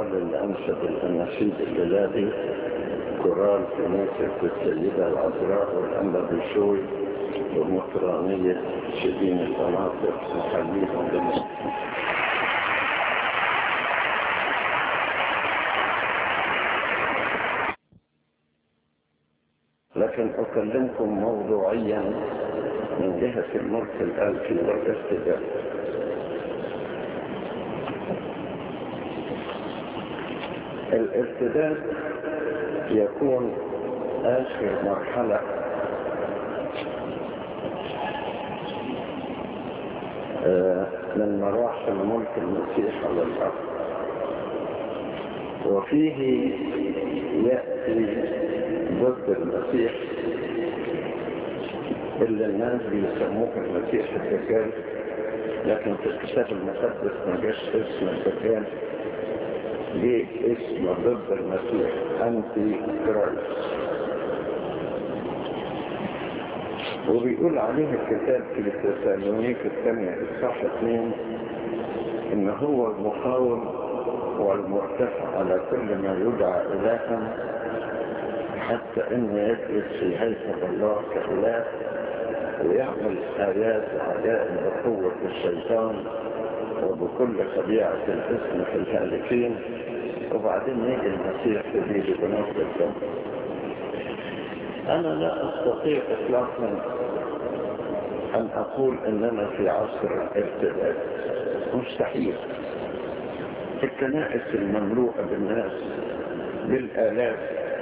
الكورال اللي أنشد الأناشيد الليلادي كورال كنيسة السيدة العذراء والأنبا بشوي ومطرانية شبين القناطر نحييهم جميعا لكن أكلمكم موضوعيا من جهة الملك الألفي والاستدامة الارتداد يكون آخر مرحلة من مراحل ملك المسيح على الأرض وفيه يأتي ضد المسيح اللي الناس بيسموه المسيح الدجال لكن في الكتاب المقدس ما جاش اسم الدجال ليه اسم ضد المسيح انتي كرايست وبيقول عليه الكتاب في التسالونيك الثانية إصحاح اثنين إن هو المقاوم والمرتفع على كل ما يدعى إلها حتى إنه يجلس في هيكل الله كإله ويعمل آيات وعجائب بقوة الشيطان وبكل خبيعة الاسم في الهالكين وبعدين يجي المسيح يجي بنفس الدم أنا لا أستطيع إطلاقا أن أقول أننا في عصر الارتداد مستحيل الكنائس المملوءة بالناس بالآلاف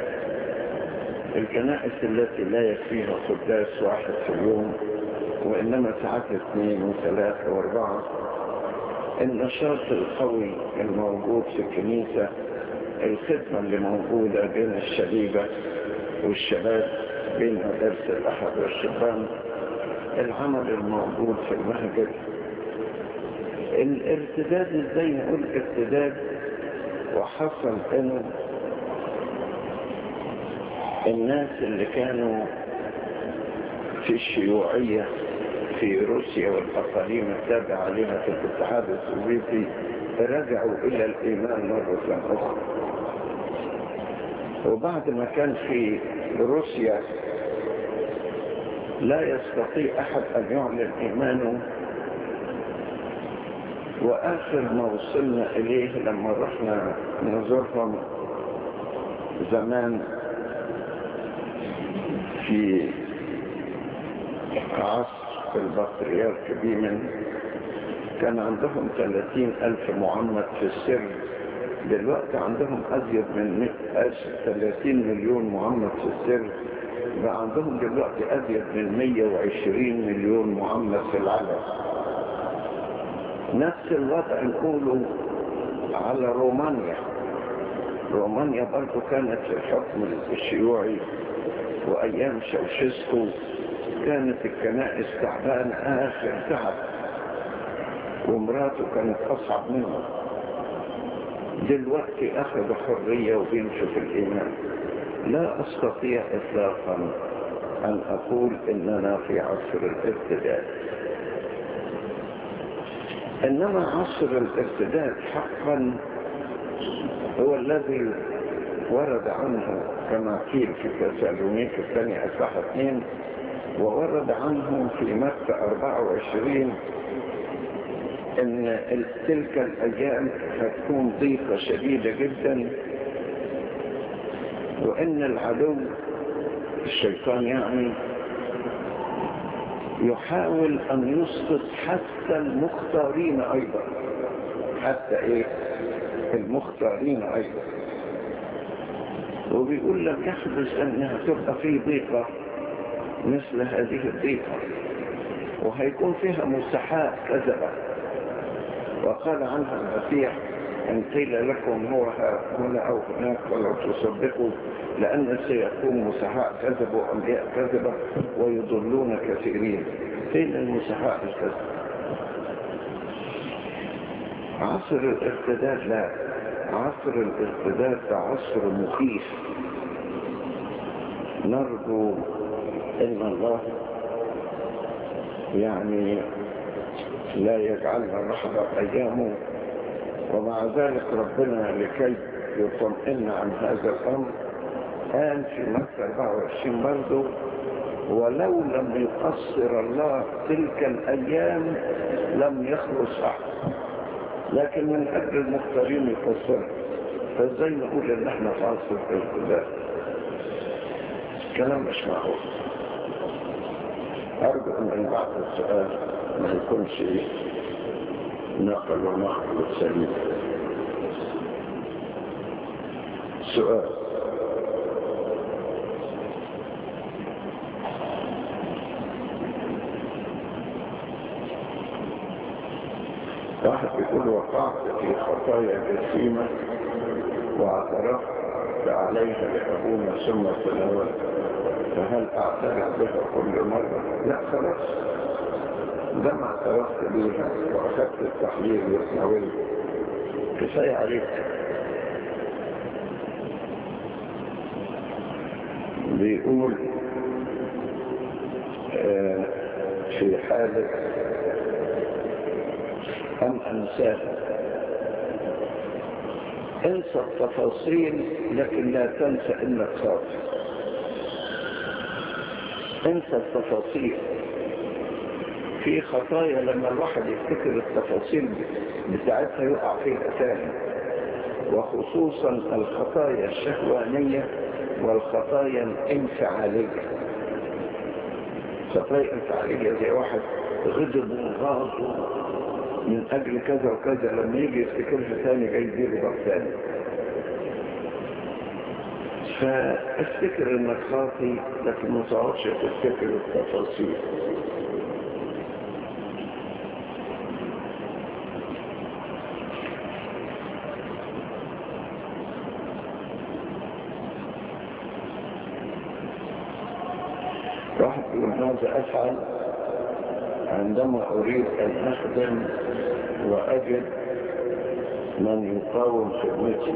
الكنائس التي لا يكفيها قداس واحد في اليوم وإنما ساعات اثنين وثلاثة واربعة النشاط القوي الموجود في الكنيسة الخدمة اللي موجودة بين الشبيبة والشباب بين مدارس الأحد والشبان العمل الموجود في المهجر الارتداد ازاي نقول ارتداد وحصل انه الناس اللي كانوا في الشيوعية في روسيا والأقاليم التابعة لها في الاتحاد السوفيتي رجعوا إلى الإيمان مرة أخرى وبعد ما كان في روسيا لا يستطيع أحد أن يعلن إيمانه وآخر ما وصلنا إليه لما رحنا نزورهم زمان في عصر البطريرك بيمن كان عندهم 30 ألف معمد في السر دلوقتي عندهم أزيد من 30 مليون معمد في السر بقى عندهم دلوقتي أزيد من 120 مليون معمد في العالم نفس الوضع نقوله على رومانيا رومانيا برضو كانت في الحكم الشيوعي وأيام شوشسكو كانت الكنائس تعبانة آخر تعب ومراته كانت أصعب منه دلوقتي أخذوا حرية وبيمشوا في الإيمان لا أستطيع إطلاقا أن أقول إننا في عصر الارتداد إنما عصر الارتداد حقا هو الذي ورد عنه كما قيل في تسالونيك الثانية أصحاح اثنين وورد عنه في متى 24 ان تلك الايام هتكون ضيقة شديدة جدا وان العدو الشيطان يعني يحاول ان يسقط حتى المختارين ايضا حتى ايه المختارين ايضا وبيقول لك يحدث انها تبقى في ضيقة مثل هذه الضيقة وهيكون فيها مسحاء كذبة وقال عنها المسيح إن قيل لكم هو هنا أو هناك ولا تصدقوا لأن سيكون مسحاء كذب وأنبياء كذبة ويضلون كثيرين فين المسحاء الكذب عصر الارتداد لا عصر الارتداد ده عصر مخيف نرجو ان الله يعني لا يجعلنا نحضر ايامه ومع ذلك ربنا لكي يطمئن عن هذا الأمر قال في مكة 24 برضه ولو لم يقصر الله تلك الأيام لم يخلص أحد لكن من أجل المختارين يقصر فازاي نقول ان احنا في عصر الابتداء كلام مش معقول أرجو أن بعد السؤال ما يكونش نقل ونقل سليم سؤال واحد يقول وقعت في خطايا جسيمة واعترفت عليها لأبونا ثم تناولت فهل اعترف بها كل مرة؟ لا خلاص ده ما اعترفت بيها واخدت التحليل وتناولت كفاية عليك بيقول آه في حالة أم أنساها انسى التفاصيل لكن لا تنسى انك خاطئ انسى التفاصيل في خطايا لما الواحد يفتكر التفاصيل بتاعتها يقع فيها تاني وخصوصا الخطايا الشهوانية والخطايا الانفعالية خطايا انفعالية زي واحد غضب وغاض من اجل كذا وكذا لما يجي يفتكرها تاني جاي يدير تاني فافتكر انك خاطي لكن ما تقعدش تفتكر التفاصيل واحد يقول ماذا افعل عندما اريد ان اخدم واجد من يقاوم خدمتي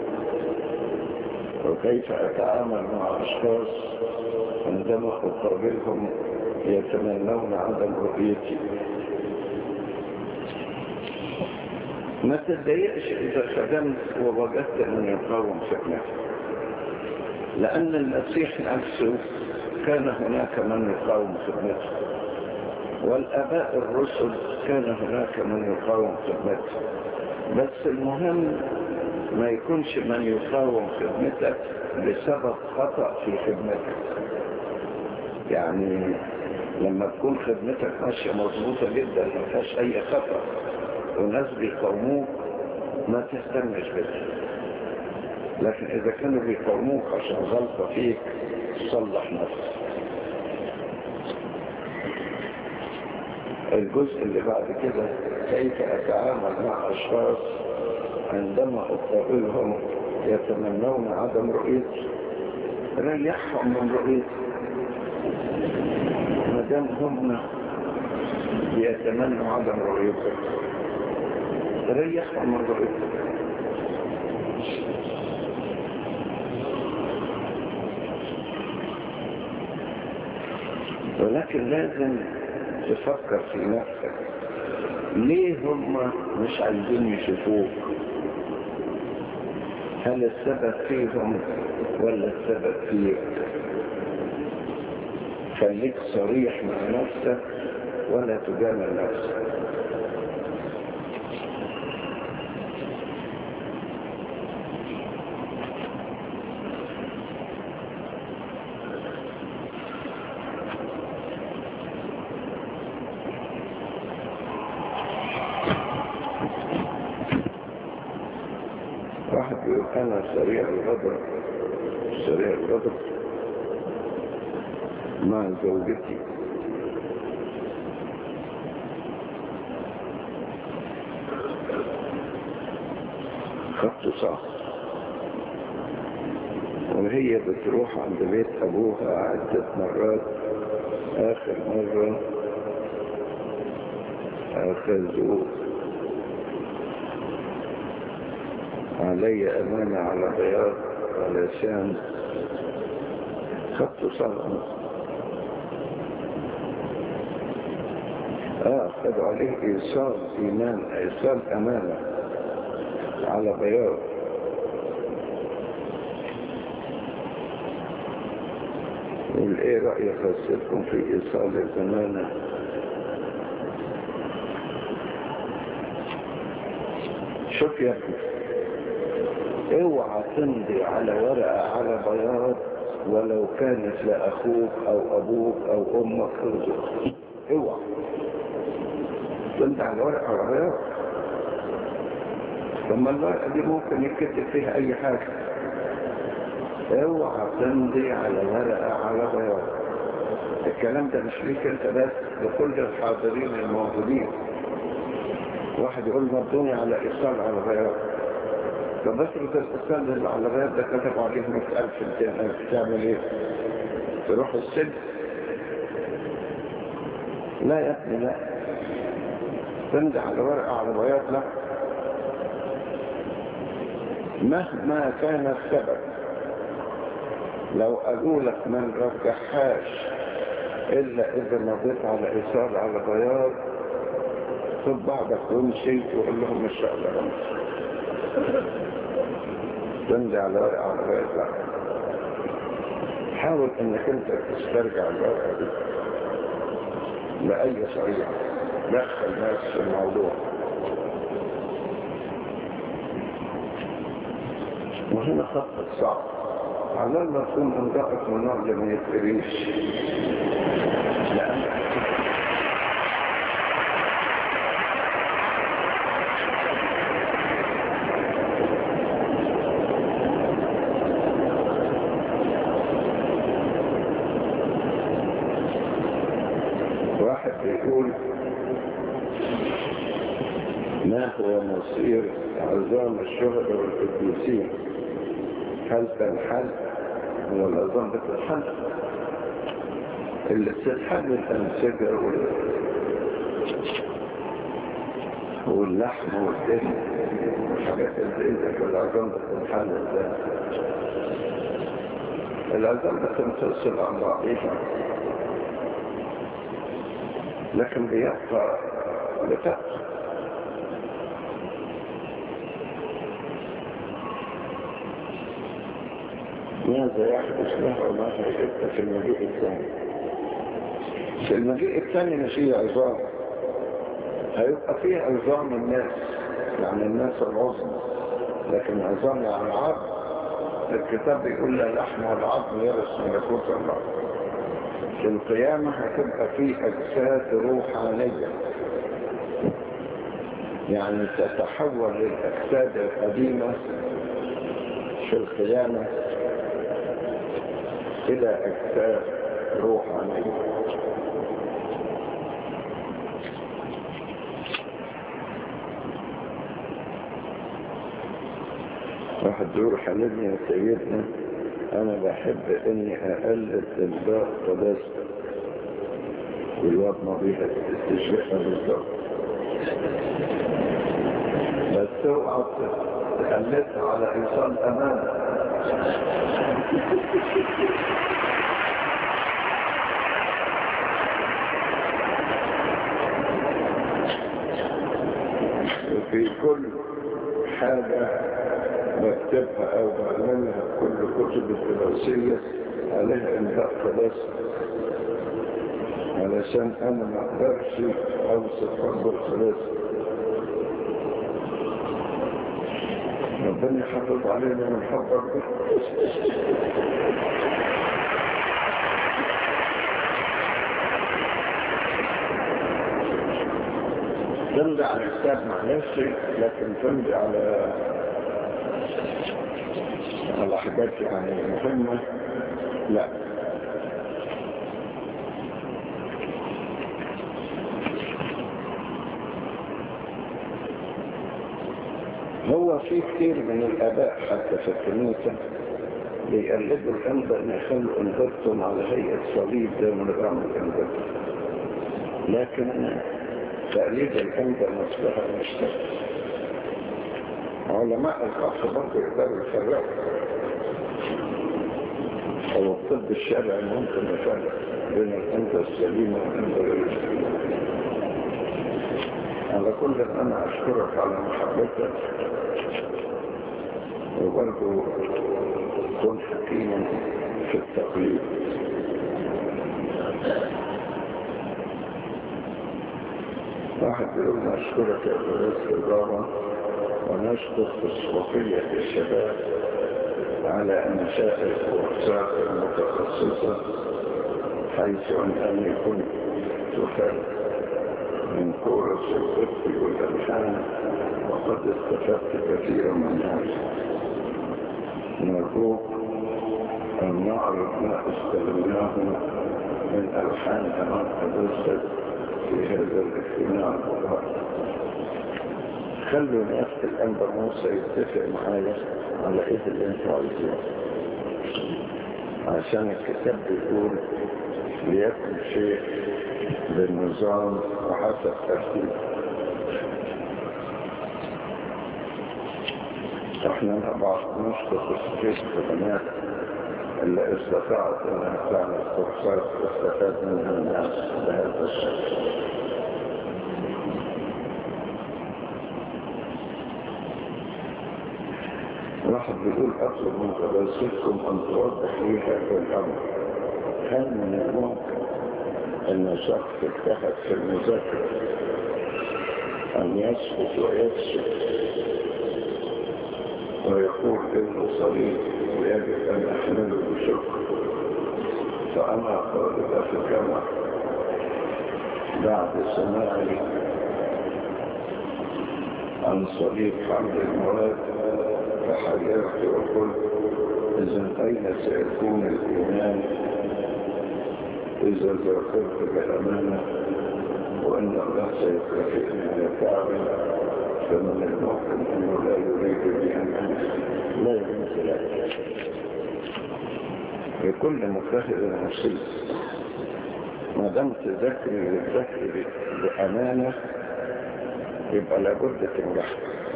وكيف أتعامل مع أشخاص عندما أقابلهم يتمنون عدم رؤيتي ما تتضايقش إذا خدمت ووجدت من يقاوم خدمتي لأن المسيح نفسه كان هناك من يقاوم خدمته والآباء الرسل كان هناك من يقاوم خدمته بس المهم ما يكونش من يقاوم خدمتك بسبب خطأ في خدمتك يعني لما تكون خدمتك ماشية مظبوطة جدا ما فيهاش أي خطأ وناس بيقاوموك ما تهتمش بده لكن إذا كانوا بيقاوموك عشان غلطة فيك صلح نفسك الجزء اللي بعد كده كيف أتعامل مع أشخاص عندما أقابلهم يتمنون عدم رؤيتي ريحهم من رؤيتي ما دام هم يتمنوا عدم رؤيتك ريحهم من رؤيتك ولكن لازم تفكر في نفسك ليه هم مش عايزين يشوفوك هل السبب فيهم ولا السبب فيك خليك صريح مع نفسك ولا تجامل نفسك واحد يقول انا سريع الغضب سريع الغضب مع زوجتي خط صح وهي بتروح عند بيت ابوها عدة مرات اخر مرة اخذوا علي أمانة على بياض علشان خدت صلاة آه خدوا عليه إيصال إيمان إيصال أمانة على بياض يقول ايه رأي خاصتكم في ايصال الزمانة شوف يا ابني اوعى تمضي على ورقة على بياض ولو كانت لأخوك أو أبوك أو أمك أرزق اوعى تمضي على ورقة على بياض ثم الورقة دي ممكن يكتب فيها أي حاجة اوعى تمضي على ورقة على بياض الكلام ده مش ليك انت بس لكل الحاضرين الموجودين واحد يقول مضوني على إيصال على بياض طب افرض الإيصال اللي على بياض ده كتب عليه 100000 انت تعمل ايه؟ تروح السجن لا يا ابني لا تمضي على ورقة على بياض لا مهما كان السبب لو قالوا لك ما نرجحهاش إلا إذا مضيت على إيصال على بياض خد بعضك وامشي وقول لهم إن شاء الله رمز تمضي على ورقة على بياض لا حاول إنك أنت تسترجع الورقة دي بأي طريقة دخل ناس في الموضوع وهنا خط صعب على ما تكون انضغط من نوع اللي ما يتقريش لأن واحد بيقول ما هو مصير عظام الشهداء والقديسين هل تنحل هو العظام بتتحل اللي بتتحل الأنسجة وال... واللحم والدم والحاجات اللي في العظام بتتحل ازاي العظام بتنفصل عن بعضها لكن بيبقى بتبقى ماذا يحدث له وماذا يبقى في المجيء الثاني في المجيء الثاني مش هي عظام هيبقى فيه عظام الناس يعني الناس العظمى لكن عظام يعني عظم الكتاب بيقول لا لحم والعظم يرث ملكوت الله في القيامة هتبقى فيه أجساد روحانية يعني تتحول للأجساد القديمة في القيامة إلى أجساد روحانية واحد دور حلمني يا سيدنا أنا بحب إني أقلد الباء قداسة والواد نظيفة تشرحها بالظبط بس اوعى تخليتها على إنسان أمانة وفي كل حاجة بكتبها أو بعملها كل كتب الدراسية عليها إنهاء خلاص علشان أنا ما أقدرش أوصف رب الخلاص ربنا يحفظ علينا من حب ربنا تمضي على حساب مع نفسي لكن تمضي على على حاجات يعني مهمة لا هو في كتير من الآباء حتى في الكنيسة بيقلدوا الأنبا أن يخلوا أنبتهم على هيئة صليب زي ما نظام الأنبا لكن تقليد الأنبا نفسها مش تقليد علماء الخاص برضه يقدروا يفرقوا أو الطب الشرعي ممكن يفرق بين الأنبا السليمة والأنبا غير السليمة على كل أنا أشكرك على محبتك وبرضو كن حكيما في التقليد واحد يقول نشكرك يا رئيس الإدارة ونشكر خصوصية الشباب على إنشاء الكورسات المتخصصة حيث أنني كنت تفاد من كورس الطب والألحان وقد استفدت كثيرا من هذا نرجوك أن نعرض ما استلمناه من ألحان أمام حدثت في هذا الاجتماع المبارك خلوا نفس الأنبر موسى يتفق معايا على إيه اللي أنتوا عايزينه عشان الكتاب بيقول ليكن شيء بالنظام وحسب ترتيب احنا نبعث نشكر في الخدمات اللي استطاعت انها تعمل كورسات واستفاد منها الناس بهذا الشكل واحد بيقول اطلب من قداستكم ان توضح لي هذا الامر هل من الممكن ان شخص اجتهد في المذاكره ان يسكت ويسكت ويقول انه صليب ويجب ان احمله بشكر فانا طالب في الجامعه بعد سماعي عن صليب حمد المراد فحيرت وقلت اذا اين سيكون الايمان اذا ذكرت بامانه وان الله سيكافئني على تعبي فمن الممكن انه لا يريد بامانه لا يريد ذلك لكل مجتهد نصيب ما دام تذكري للذكر بامانه يبقى لابد تنجح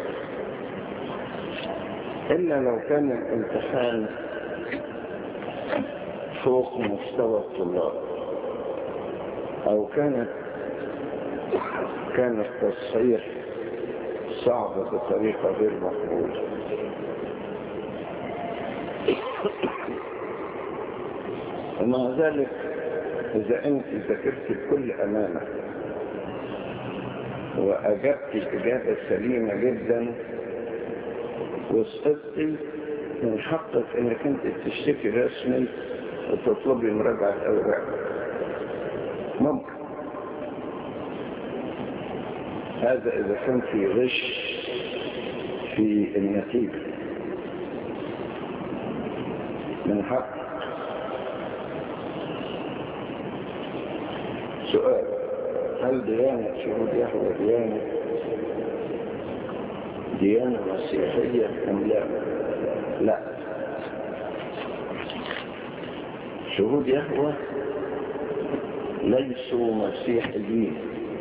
إلا لو كان الامتحان فوق مستوى الطلاب أو كانت كان التصحيح صعب بطريقة غير مقبولة ومع ذلك إذا أنت ذاكرت بكل أمانة وأجبت الإجابة سليمة جدا وسقطتي من حقك انك انت تشتكي رسمي وتطلبي مراجعة الاوراق ممكن هذا اذا كان في غش في النتيجة من حق سؤال هل ديانة شهود يهوى ديانة ديانة مسيحية أم لا لا شهود يهوى ليسوا مسيحيين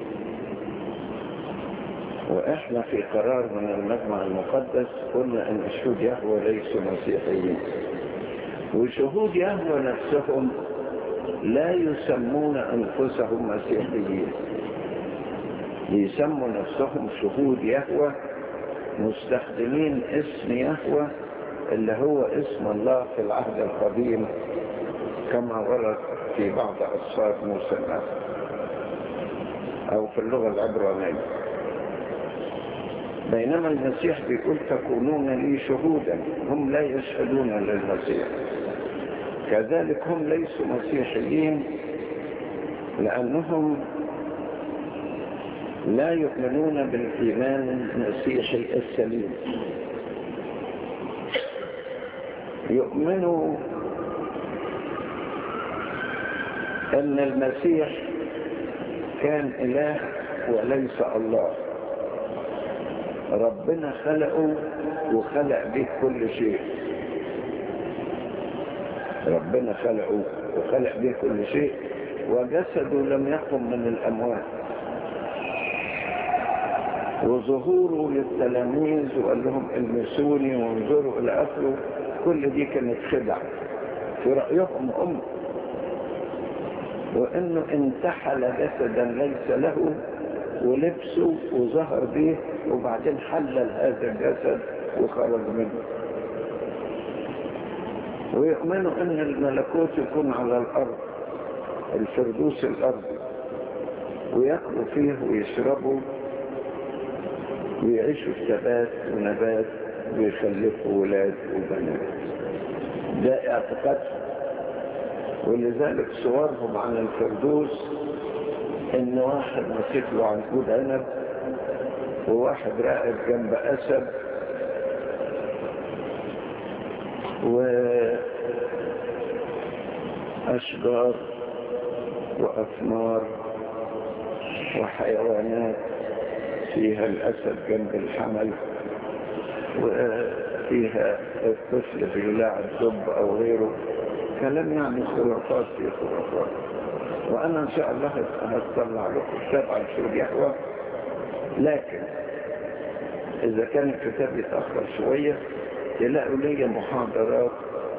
وإحنا في قرار من المجمع المقدس قلنا أن شهود يهوى ليسوا مسيحيين وشهود يهوى نفسهم لا يسمون أنفسهم مسيحيين يسموا نفسهم شهود يهوى مستخدمين اسم يهوى اللي هو اسم الله في العهد القديم كما ورد في بعض أصفار موسى النبي أو في اللغة العبرانية بينما المسيح بيقول تكونون لي شهودا هم لا يشهدون للمسيح كذلك هم ليسوا مسيحيين لأنهم لا يؤمنون بالإيمان المسيحي السليم يؤمنوا أن المسيح كان إله وليس الله ربنا خلقه وخلق به كل شيء ربنا خلقه وخلق به كل شيء وجسده لم يقم من الأموات وظهوره للتلاميذ وقال لهم المسوني وانظروا إلى آخره كل دي كانت خدع في رأيهم هم وإنه انتحل جسدا ليس له ولبسه وظهر به وبعدين حلل هذا الجسد وخرج منه ويؤمنوا ان الملكوت يكون على الارض الفردوس الارضي ويأكلوا فيه ويشربوا ويعيشوا ثبات ونبات ويخلفوا ولاد وبنات ده اعتقادهم ولذلك صورهم عن الفردوس ان واحد مسك له عنقود عنب وواحد راقب جنب اسد واشجار واثمار وحيوانات فيها الاسد جنب الحمل وفيها الطفل بيلاعب دب او غيره كلام يعني خرافات في خرافات وانا ان شاء الله هطلع لكم كتاب عن شرب يحوى لكن اذا كان الكتاب يتاخر شويه تلاقوا لي محاضرات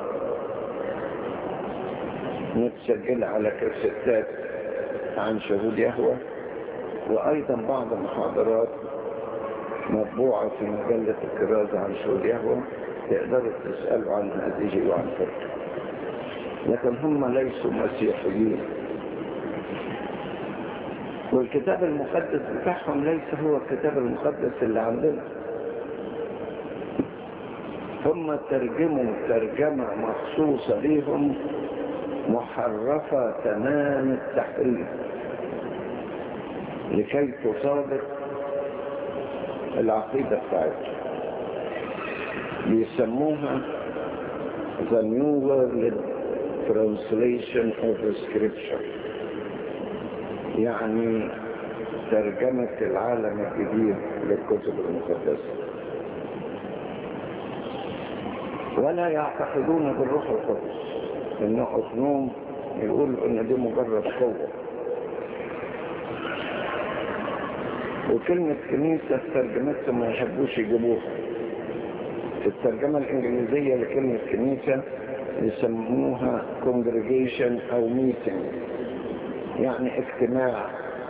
متسجله على كاسيتات عن شهود يهوى وايضا بعض المحاضرات مطبوعه في مجله الكرازه عن شهود يهوى تقدروا تسالوا عن هذه وعن تلك لكن هم ليسوا مسيحيين والكتاب المقدس بتاعهم ليس هو الكتاب المقدس اللي عندنا هم ترجموا ترجمة مخصوصة ليهم محرفة تمام التحريف لكي تصادق العقيدة بتاعتهم بيسموها The New World Translation of the Scripture يعني ترجمة العالم الجديد للكتب المقدسة ولا يعتقدون بالروح القدس انه اصنوم يقول ان دي مجرد قوة وكلمة كنيسة في ترجمتهم ما يحبوش يجيبوها في الترجمة الانجليزية لكلمة كنيسة يسموها congregation او meeting يعني اجتماع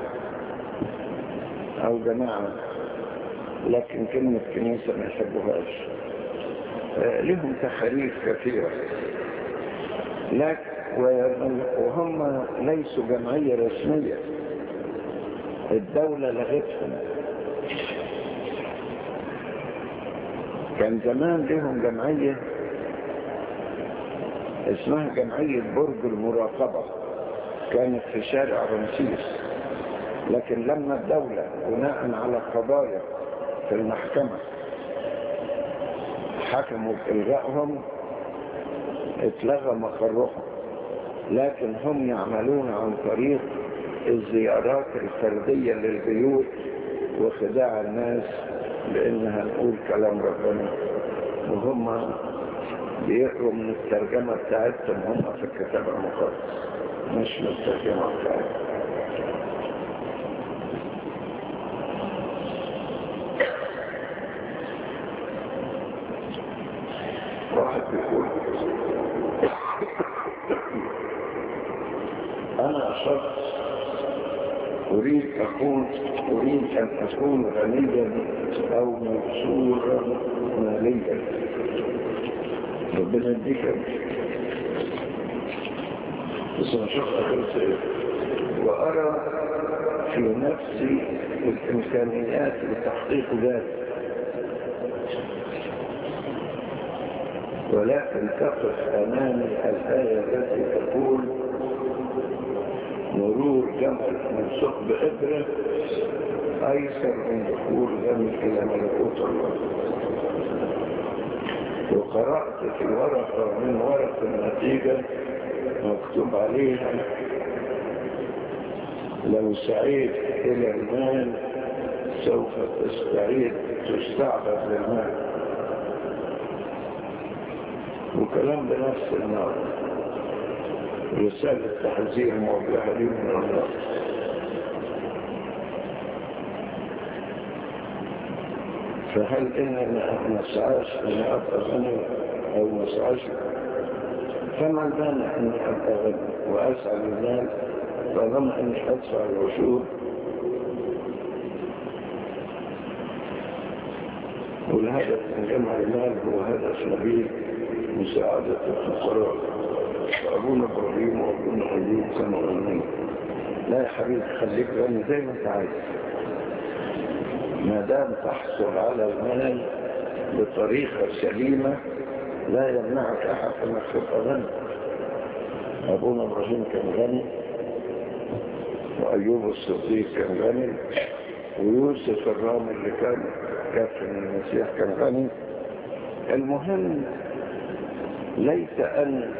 او جماعة لكن كلمة كنيسة ما يحبوهاش لهم تحريف كثيرة لكن وهم ليسوا جمعية رسمية الدولة لغتهم كان زمان لهم جمعية اسمها جمعية برج المراقبة كانت في شارع رمسيس لكن لما الدولة بناء على قضايا في المحكمة حكموا بإلغائهم اتلغى مقرهم لكن هم يعملون عن طريق الزيارات الفردية للبيوت وخداع الناس بأنها نقول كلام ربنا وهم بيقروا من الترجمة بتاعتهم هم في الكتاب المقدس مش من الترجمة بتاعتهم واحد بيقول أنا شخص أريد أكون أريد أن أكون غنيا أو مبسورا ماليا ربنا يديك بس أنا شخص أخر وأرى في نفسي الإمكانيات لتحقيق ذلك ولكن تقف أمامي الآية التي تقول مرور جمل من ثقب إبرة أيسر من دخول جمل إلى ملكوت الله وقرأت في ورقة من ورق النتيجة مكتوب عليها لو سعيد إلى المال سوف تستعيد تستعبد للمال وكلام بنفس النار رسالة تحذير موجهة لي من الله فهل إننا ما نسعاش أن أبقى غني أو ما نسعاش فما المانع أني أبقى غني وأسعى للمال طالما أني أدفع العشور الهدف من جمع المال هو هدف نبيل مساعدة الفقراء فأبونا إبراهيم وأبونا أيوب كانوا غنيين لا يا حبيبي خليك غني زي ما أنت عايز ما دام تحصل على المال بطريقة سليمة لا يمنعك أحد أنك تبقى غني أبونا إبراهيم كان غني وأيوب الصديق كان غني ويوسف الرامي اللي كان كافر المسيح كان غني المهم ليس أن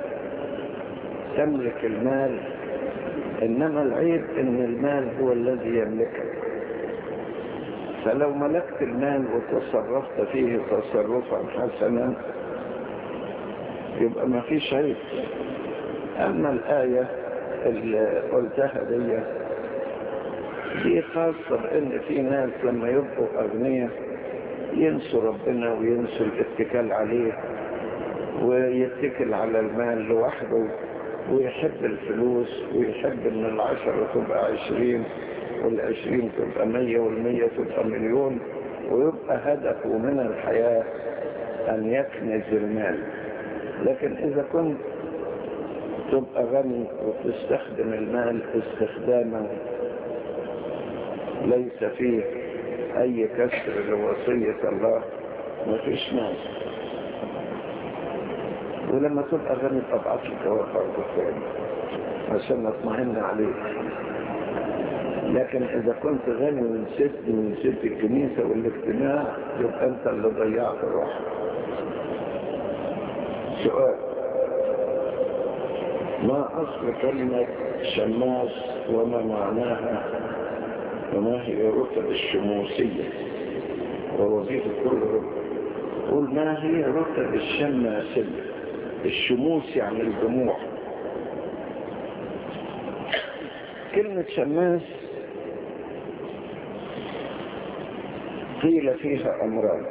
تملك المال إنما العيب أن المال هو الذي يملكك فلو ملكت المال وتصرفت فيه تصرفا حسنا يبقى ما فيش عيب أما الآية اللي قلتها دي دي خاصة بأن في ناس لما يبقوا أغنياء ينسوا ربنا وينسوا الاتكال عليه ويتكل على المال لوحده ويحب الفلوس ويحب ان العشرة تبقى عشرين والعشرين تبقى مية والمية تبقى مليون ويبقى هدفه من الحياة أن يكنز المال لكن إذا كنت تبقى غني وتستخدم المال استخداما ليس فيه أي كسر لوصية الله ما فيش مال ولما تبقى غني تبعت لك وفر بالفعل عشان نطمئن عليك لكن إذا كنت غني ونسيت ونسيت الكنيسة والاجتماع يبقى أنت اللي ضيعت الروح سؤال ما أصل كلمة شماس وما معناها وما هي رتب الشموسية ووظيفة كل رتب قل ما هي رتب الشماسية الشموس يعني الجموع كلمة شماس قيل فيها أمران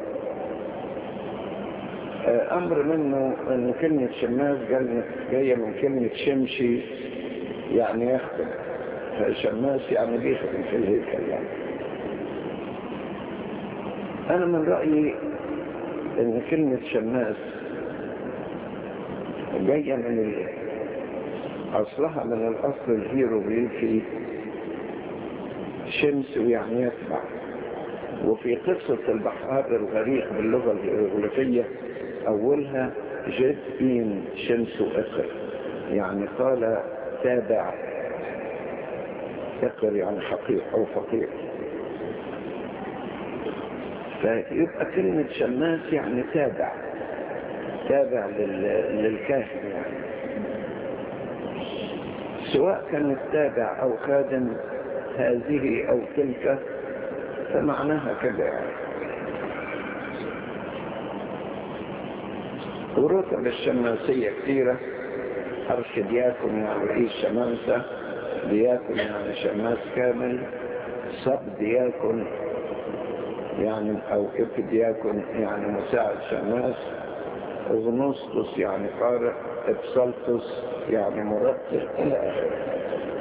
أمر منه أن كلمة شماس جاية من كلمة شمشي يعني يخدم فشماس يعني بيخدم في الهيكل يعني أنا من رأيي أن كلمة شماس جاية من ال... أصلها من الأصل الهيروغليفي شمس يعني يتبع وفي قصة البحار الغريق باللغة الهيروغليفية أولها جد إين شمس أخر يعني قال تابع أخر يعني حقيق أو فقير فيبقى كلمة شماس يعني تابع تابع لل... للكاهن يعني سواء كان تابع أو خادم هذه أو تلك فمعناها كذا يعني ورتب الشماسية كثيرة أرشدياكم يعني رئيس شمامسة دياكم يعني شماس كامل صب دياكم يعني أو إف دياكم يعني مساعد شماس أغنوسطس يعني قارئ إبسلطس يعني مرتب إلى آخره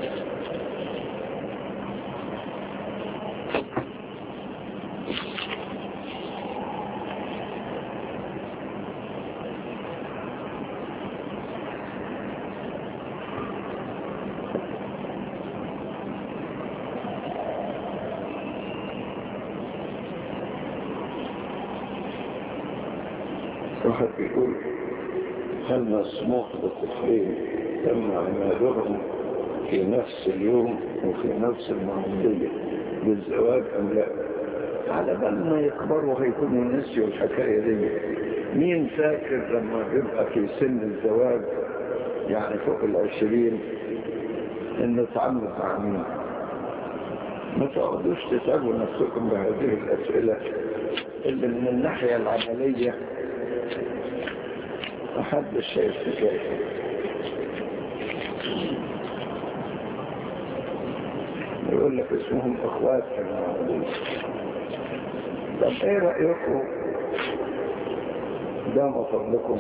واحد بيقول هل مسموح للطفلين تم عمادهم في نفس اليوم وفي نفس المعمودية بالزواج أم لا على بال ما يكبروا هيكونوا نسيوا الحكاية دي مين فاكر لما بيبقى في سن الزواج يعني فوق العشرين انه تعمد مع مين ما تقعدوش تسألوا نفسكم بهذه الأسئلة اللي من الناحية العملية محدش شايف حكاية يقول لك اسمهم اخوات في المعبود طب ايه رأيكم دام فضلكم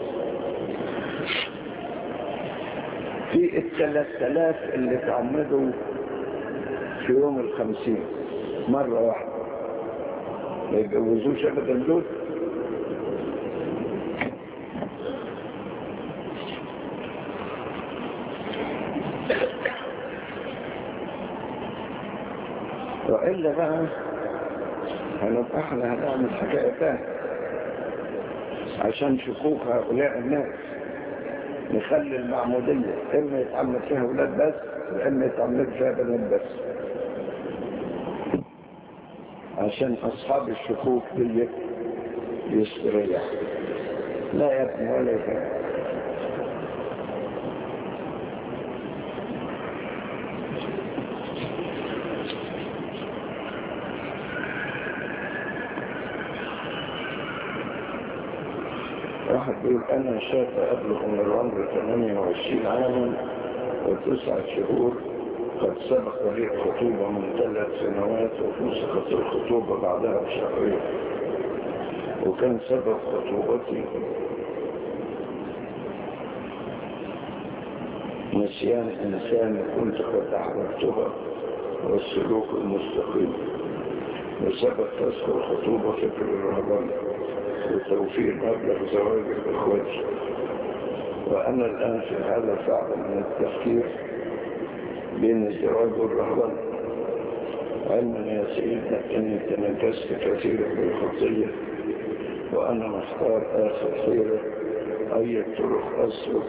في الثلاث آلاف اللي تعمدوا في يوم الخمسين مرة واحدة ما يجوزوش ابدا دول وإلا بقى هنبقى احنا هنعمل حكاية تانية عشان شكوك هؤلاء الناس نخلي المعمودية إما يتعمل فيها أولاد بس وإما يتعمل فيها بنات بس عشان أصحاب الشكوك دي يستريح لا يا ابني ولا يفهم واحد بيقول أنا شاب أبلغ من العمر 28 عاما وتسعة شهور قد سبق لي الخطوبة من ثلاث سنوات وفسخت الخطوبة بعدها بشهرين وكان سبب خطوبتي نسيان إنسان كنت قد أحببتها والسلوك المستقيم وسبب فسخ الخطوبة فكر الرهبان وتوفير مبلغ زواج الإخوات وأنا الآن في هذا صعب من التفكير بين الزواج والرهبان علما يا سيدنا أني تنجست كثيرا بالخطية وأنا محتار آخر خيرة أي طرق أسلك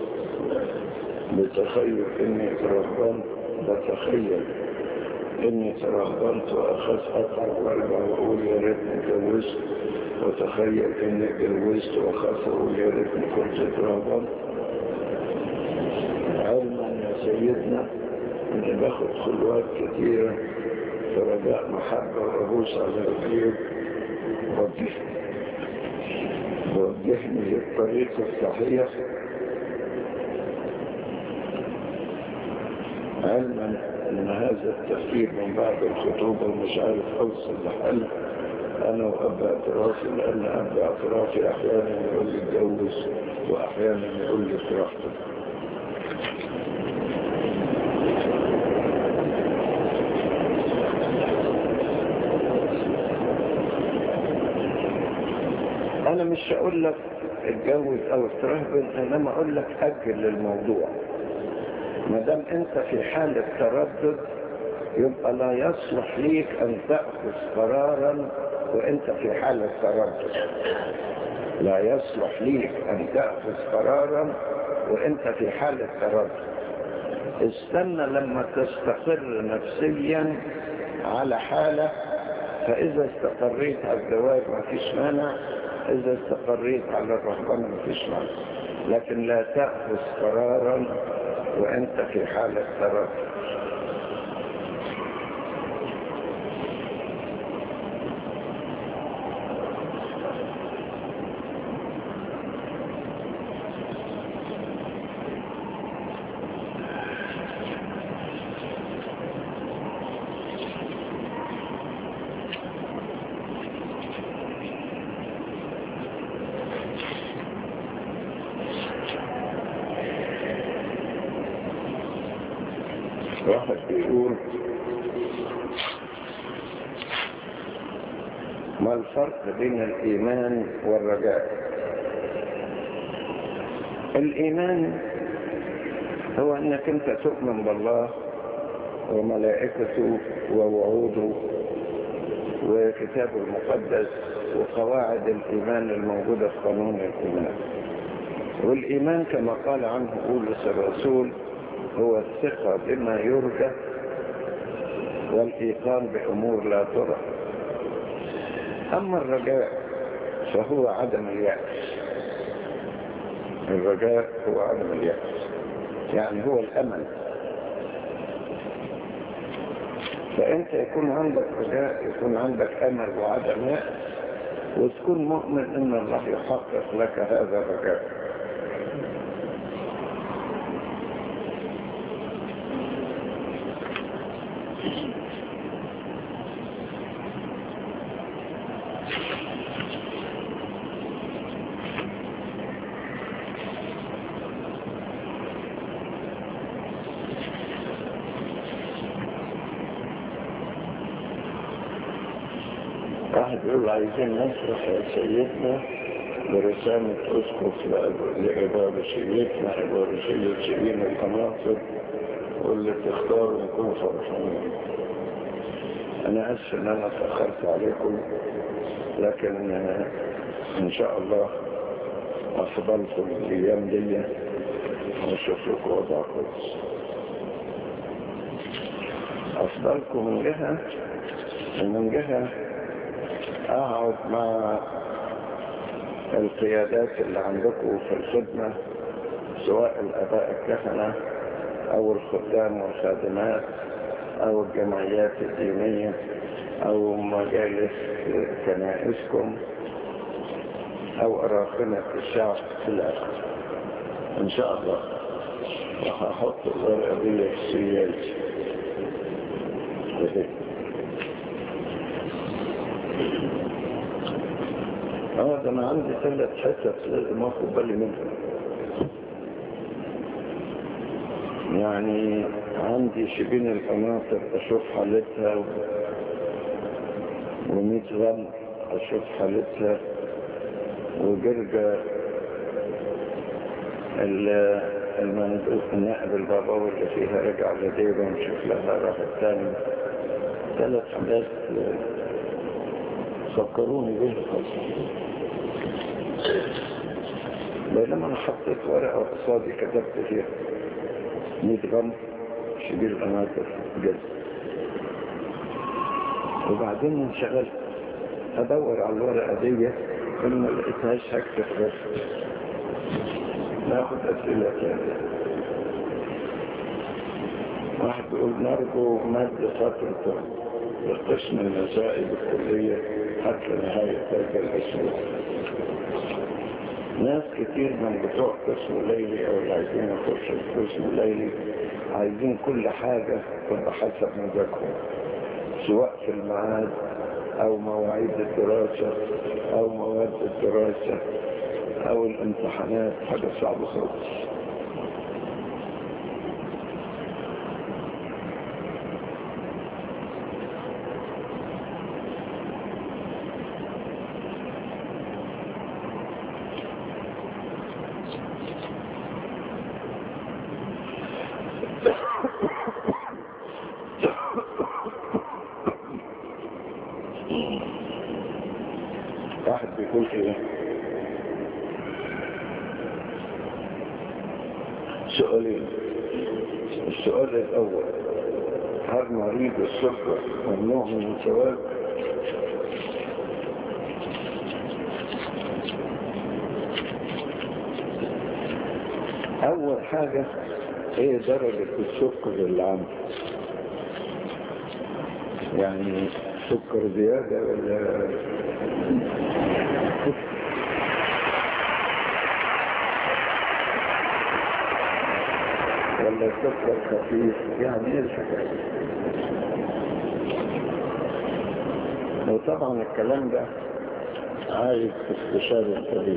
بتخيل إني ترهبان بتخيل إني ترهبنت وأخذت أطلع وأرجع وأقول يا ريتني اتجوزت وتخيل إني اتجوزت وأخذت وأقول يا ريتني كنت ترهبنت علما يا سيدنا إني باخد خلوات كثيرة في رجاء محبة وأبوس على رجليك وجهني للطريق الصحيح علما ان هذا التفكير من بعد الخطوبة مش عارف اوصل لحل انا واب اعترافي لان اب اعترافي احيانا يقول لي اتجوز واحيانا يقول لي اترحت انا مش هقول لك اتجوز او اترهبن انما اقول لك اجل الموضوع ما دام انت في حالة تردد يبقى لا يصلح ليك ان تأخذ قرارا وانت في حالة تردد لا يصلح ليك ان تأخذ قرارا وانت في حالة تردد استنى لما تستقر نفسيا على حالة فاذا استقريت على الزواج ما فيش مانع اذا استقريت على الرهبنة ما فيش مانع لكن لا تأخذ قرارا وانت في حالة تردد واحد بيقول ما الفرق بين الإيمان والرجاء الإيمان هو أنك أنت تؤمن بالله وملائكته ووعوده وكتابه المقدس وقواعد الإيمان الموجودة في قانون الإيمان والإيمان كما قال عنه بولس الرسول هو الثقة بما يرجى والإيقان بأمور لا ترى أما الرجاء فهو عدم اليأس الرجاء هو عدم اليأس يعني هو الأمل فأنت يكون عندك رجاء يكون عندك أمل وعدم يأس وتكون مؤمن أن الله يحقق لك هذا الرجاء واحد يقول عايزين نصرح يا سيدنا برسالة أسقف لعبارشيتنا عبارشية شبين القناصر واللي تختاروا نكون فرحانين أنا أسف إن أنا تأخرت عليكم لكن إن شاء الله أفضلكم الأيام دي وأشوف لكم وضع كويس أفضلكم من جهة من جهة أقعد مع القيادات اللي عندكم في الخدمة سواء الأباء الكهنة أو الخدام والخادمات أو الجمعيات الدينية أو مجالس كنائسكم أو أراخنة الشعب في الآخر إن شاء الله وهحط الورقة دي في سيالتي اه ده انا عندي ثلاث حتت لازم اخد بالي منها يعني عندي شبين القناطر اشوف حالتها و... وميت غم اشوف حالتها وجرجة المندوب النائب الباباوي اللي فيها رجع لديبة ونشوف لها راحت تاني ثلاث حاجات فكروني بيه بينما انا حطيت ورقة قصادي كتبت فيها 100 غرام شبير قناطر جد وبعدين انشغلت ادور على الورقة دي كل ما لقيتهاش هكتب بس ناخد اسئلة تانية واحد بيقول نرجو مد فترة لقسم المسائل الكلية حتى نهاية هذا الأسبوع ناس كتير من بتوع قسم الليلي او اللي عايزين يخشوا القسم الليلي عايزين كل حاجة تبقى حسب مزاجهم سواء في الميعاد او مواعيد الدراسة او مواد الدراسة او الامتحانات حاجة صعبة خالص واحد بيقول ايه سؤالين السؤال الاول هل مريض السكر ممنوع من الزواج اول حاجة ايه درجة السكر اللي عنده يعني سكر زيادة ولا ولا سكر خفيف يعني ايه الحكاية وطبعا الكلام ده عايز استشارة الطبيب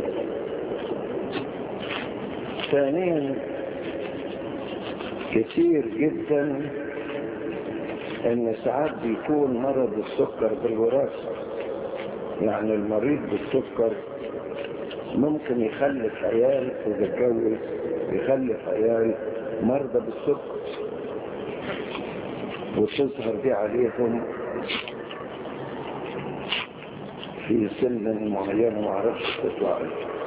ثانيا كثير جدا ان ساعات بيكون مرض السكر بالوراثة يعني المريض بالسكر ممكن يخلف عيال اذا اتجوز يخلف عيال مرضى بالسكر وتظهر دي عليهم في سن معين ما عرفش تطلع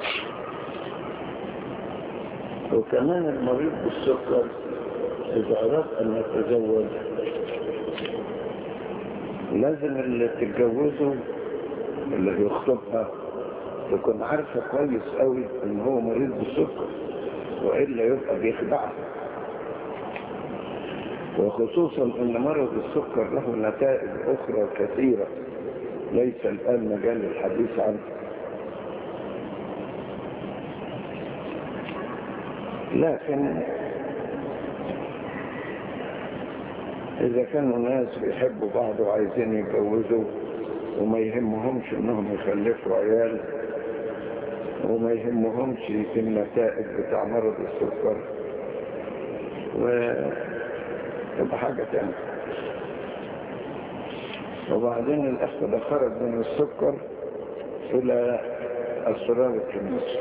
وكمان المريض بالسكر إذا أراد أن يتزوج لازم اللي تتجوزه اللي يخطبها تكون عارفة كويس قوي ان هو مريض بالسكر وإلا يبقى بيخدعها وخصوصا ان مرض السكر له نتائج اخرى كثيرة ليس الان مجال الحديث عنه لكن اذا كانوا ناس بيحبوا بعض وعايزين يتجوزوا وما يهمهمش انهم يخلفوا عيال وما يهمهمش النتائج بتاع مرض السكر وتبقى حاجة تانية وبعدين الأخ ده خرج من السكر إلى أسرار الكنيسة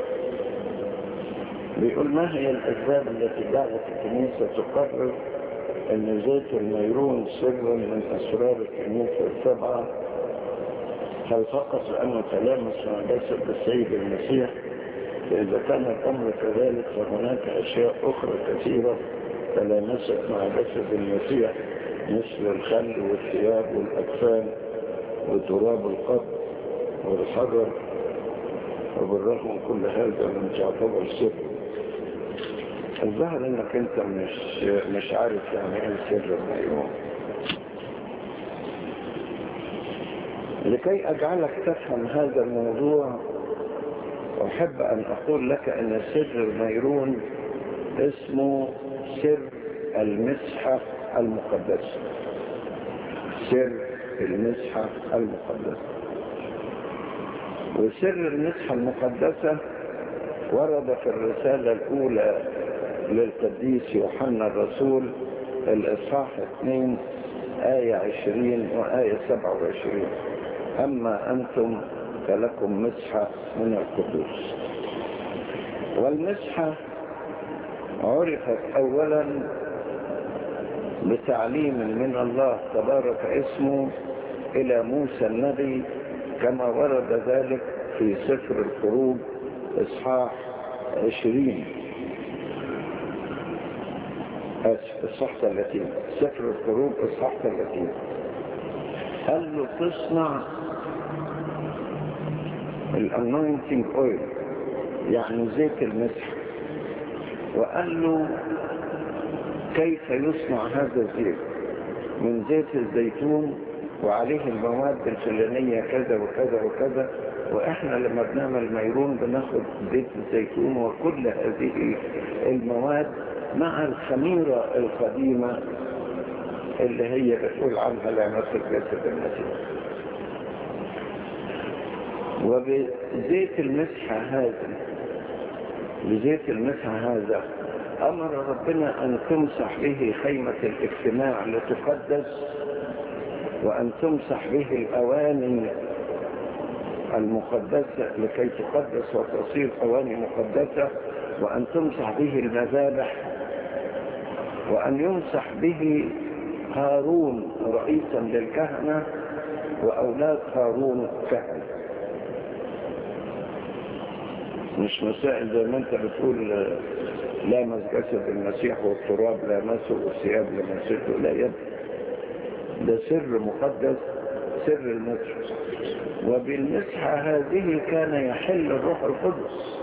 بيقول ما هي الأسباب التي جعلت الكنيسة تقرر أن زيت الميرون سر من أسرار الكنيسة السبعة هل فقط لأنه تلامس مع جسد السيد المسيح فإذا كان الأمر كذلك فهناك أشياء أخرى كثيرة تلامست مع جسد المسيح مثل الخل والثياب والأكفان وتراب القبر والحجر وبالرغم من كل هذا لم تعتبر سر الظاهر انك انت مش مش عارف يعني ايه سر الميمون لكي اجعلك تفهم هذا الموضوع احب ان اقول لك ان سر الميرون اسمه سر المسحة المقدسة سر المسحة المقدسة وسر المسحة المقدسة ورد في الرسالة الأولى للقديس يوحنا الرسول الإصحاح 2 آية 20 وآية 27 أما أنتم فلكم مسحة من القدوس والمسحة عرفت أولا بتعليم من الله تبارك اسمه إلى موسى النبي كما ورد ذلك في سفر الخروج إصحاح عشرين آسف إصحاح ثلاثين سفر الخروج إصحاح ثلاثين قال له تصنع الانوينتنج اويل يعني زيت المسح وقال له كيف يصنع هذا الزيت من زيت الزيتون وعليه المواد الفلانية كذا وكذا وكذا واحنا لما بنعمل ميرون بناخد زيت الزيتون وكل هذه المواد مع الخميرة القديمة اللي هي بتقول عنها لا مثل جسد المسيح وبزيت المسحة هذا بزيت المسحة هذا أمر ربنا أن تمسح به خيمة الاجتماع لتقدس وأن تمسح به الأواني المقدسة لكي تقدس وتصير أواني مقدسة وأن تمسح به المذابح وأن يمسح به هارون رئيسا للكهنة وأولاد هارون كهنة مش مسائل زي ما انت بتقول لامس جسد المسيح والتراب لامسه والثياب لمسته لا يد ده سر مقدس سر المسح وبالمسحة هذه كان يحل الروح القدس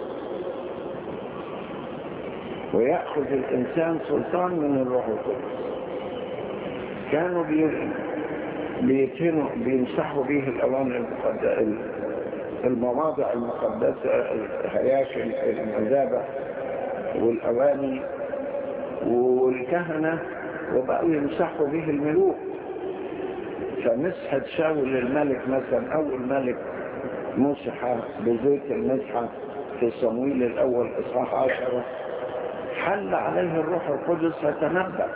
ويأخذ الإنسان سلطان من الروح القدس كانوا بيتهنوا بيمسحوا به الأواني المقدسة المواضع المقدسة الهياشم المذابح والأواني والكهنة وبقوا يمسحوا به الملوك فمسحة شاول الملك مثلا أول ملك مسح بزيت المسحة في صمويل الأول إصحاح عشرة حل عليه الروح القدس فتنبأ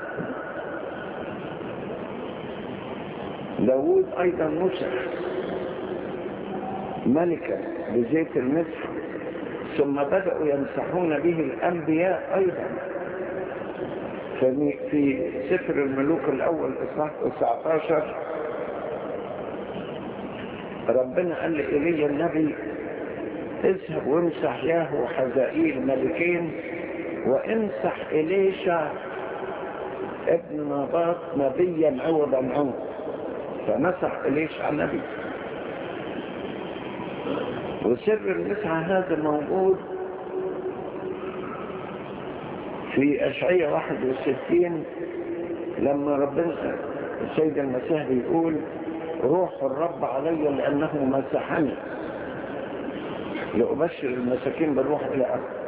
داود أيضا مسح ملكا بزيت المسح ثم بدأوا يمسحون به الأنبياء أيضا في سفر الملوك الأول إصحاح 19 ربنا قال لإيليا النبي اذهب وامسح ياهو حزائيل ملكين وامسح إليشع ابن نباط نبيا عوضا عنه فمسح إليشع نبي وسر المسعى هذا موجود في أشعية 61 لما ربنا السيد المسيح بيقول روح الرب علي لأنه مسحني لأبشر المساكين بالروح إلى أرض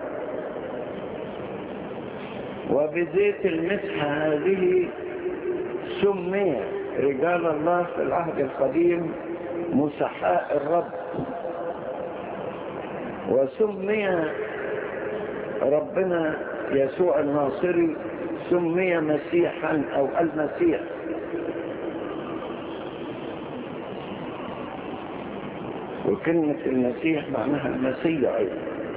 وبزيت المسحة هذه سمي رجال الله في العهد القديم مسحاء الرب وسمي ربنا يسوع الناصري سمي مسيحا او المسيح وكلمة المسيح معناها المسيح أيضا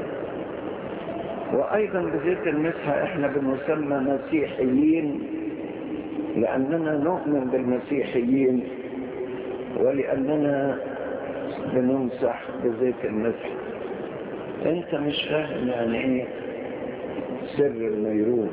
وأيضا بذكر المسحة احنا بنسمى مسيحيين لأننا نؤمن بالمسيحيين ولأننا بنمسح بزيت المسح انت مش فاهم يعني ايه سر الميرون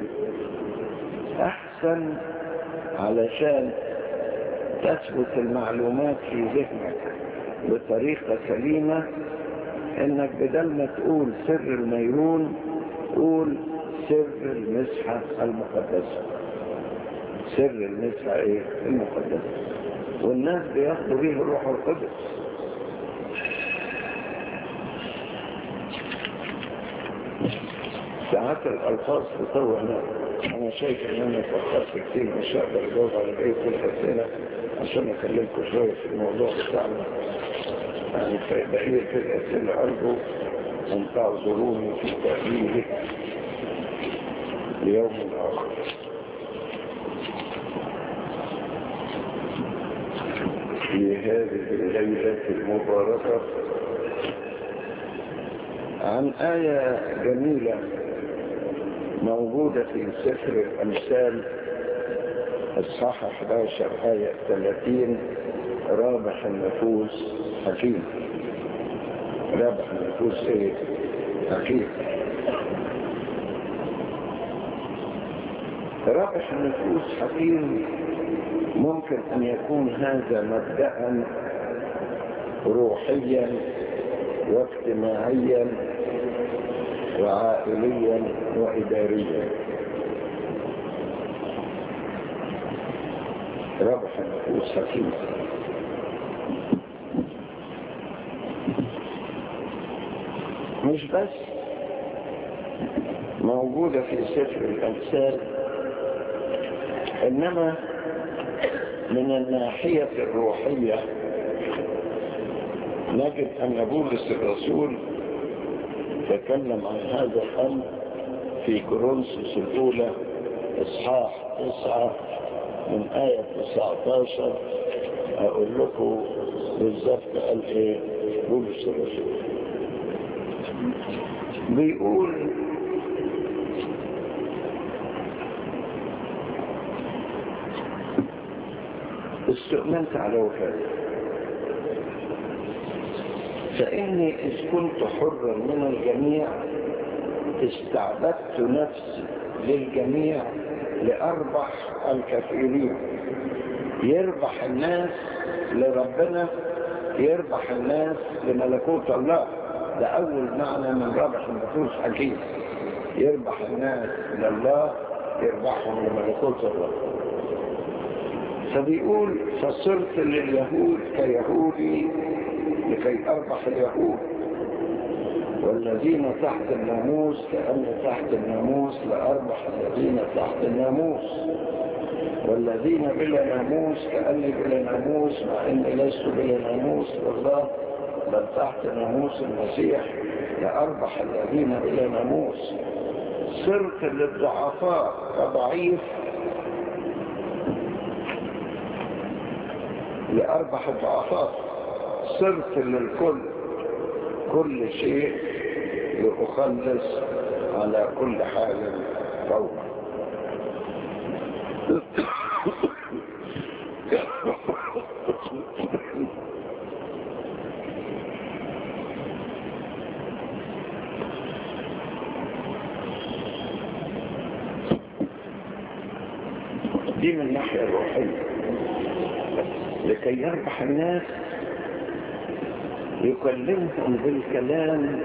احسن علشان تثبت المعلومات في ذهنك بطريقة سليمة انك بدل ما تقول سر الميرون قول سر المسحة المقدسة سر المسحة ايه المقدسة والناس بياخدوا به الروح القدس ساعات الألفاظ تطور أنا شايف إن أنا فكرت كتير مش هقدر أجاوب على بقية الأسئلة عشان أكلمكم شوية في الموضوع بتاعنا يعني في بقية الأسئلة أرجو أن تعذروني في تأويله ليوم آخر في هذه الليلة المباركة عن آية جميلة موجودة في سفر الأمثال الصح 11 آية 30 رابح النفوس حكيم رابح النفوس ايه حكيم رابح النفوس حكيم ممكن أن يكون هذا مبدأ روحيا واجتماعيا وعائليا وإداريا ربح النفوس حكيم مش بس موجودة في سفر الأمثال إنما من الناحية الروحية نجد أن بولس الرسول تكلم عن هذا الأمر في كورنثوس الأولى إصحاح تسعة من آية 19 أقول لكم بالظبط قال إيه بولس الرسول بيقول استؤمنت على وفاتي فإني إذ كنت حرا من الجميع استعبدت نفسي للجميع لأربح الكثيرين يربح الناس لربنا يربح الناس لملكوت الله ده أول معنى من ربح النفوس حكيم يربح الناس لله يربحهم لملكوت الله فبيقول فصرت لليهود كيهودي لكي أربح اليهود والذين تحت الناموس كأن تحت الناموس لأربح الذين تحت الناموس والذين بلا ناموس كأني بلا ناموس مع أني لست بلا ناموس والله بل تحت ناموس المسيح لأربح الذين بلا ناموس صرت للضعفاء كضعيف لأربح الضعفاء صرت للكل كل شيء لأخلص على كل حال فوق دي من الناحية الروحية لكي يربح الناس يكلمهم بالكلام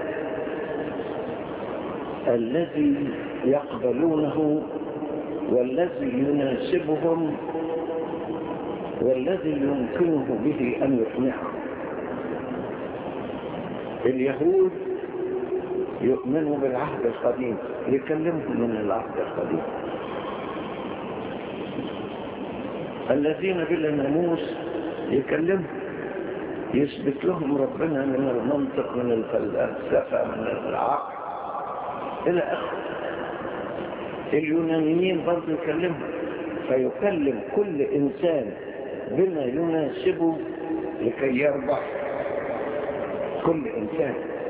الذي يقبلونه والذي يناسبهم والذي يمكنه به أن يقنعهم اليهود يؤمنوا بالعهد القديم يكلمهم من العهد القديم الذين بلا ناموس يكلمهم يثبت لهم ربنا من المنطق من الفلسفة من العقل إلى آخره اليونانيين برضه يكلمهم فيكلم كل إنسان بما يناسبه لكي يربح كل إنسان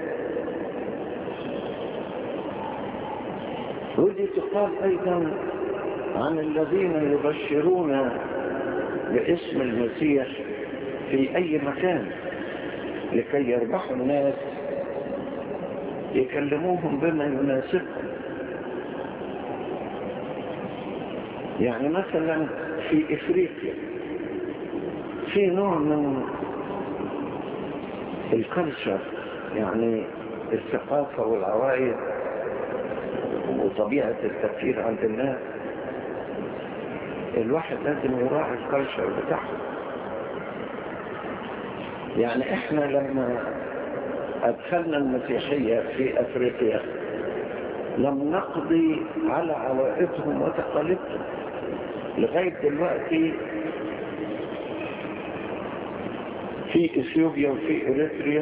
ودي تقال أيضا عن الذين يبشرون باسم المسيح في أي مكان لكي يربحوا الناس يكلموهم بما يناسبهم يعني مثلا في إفريقيا في نوع من الكلتشر يعني الثقافة والعوائد وطبيعة التفكير عند الناس الواحد لازم يراعي الكلتشر بتاعه يعني احنا لما ادخلنا المسيحية في افريقيا لم نقضي على عوائدهم وتقاليدهم لغاية دلوقتي في اثيوبيا وفي اريتريا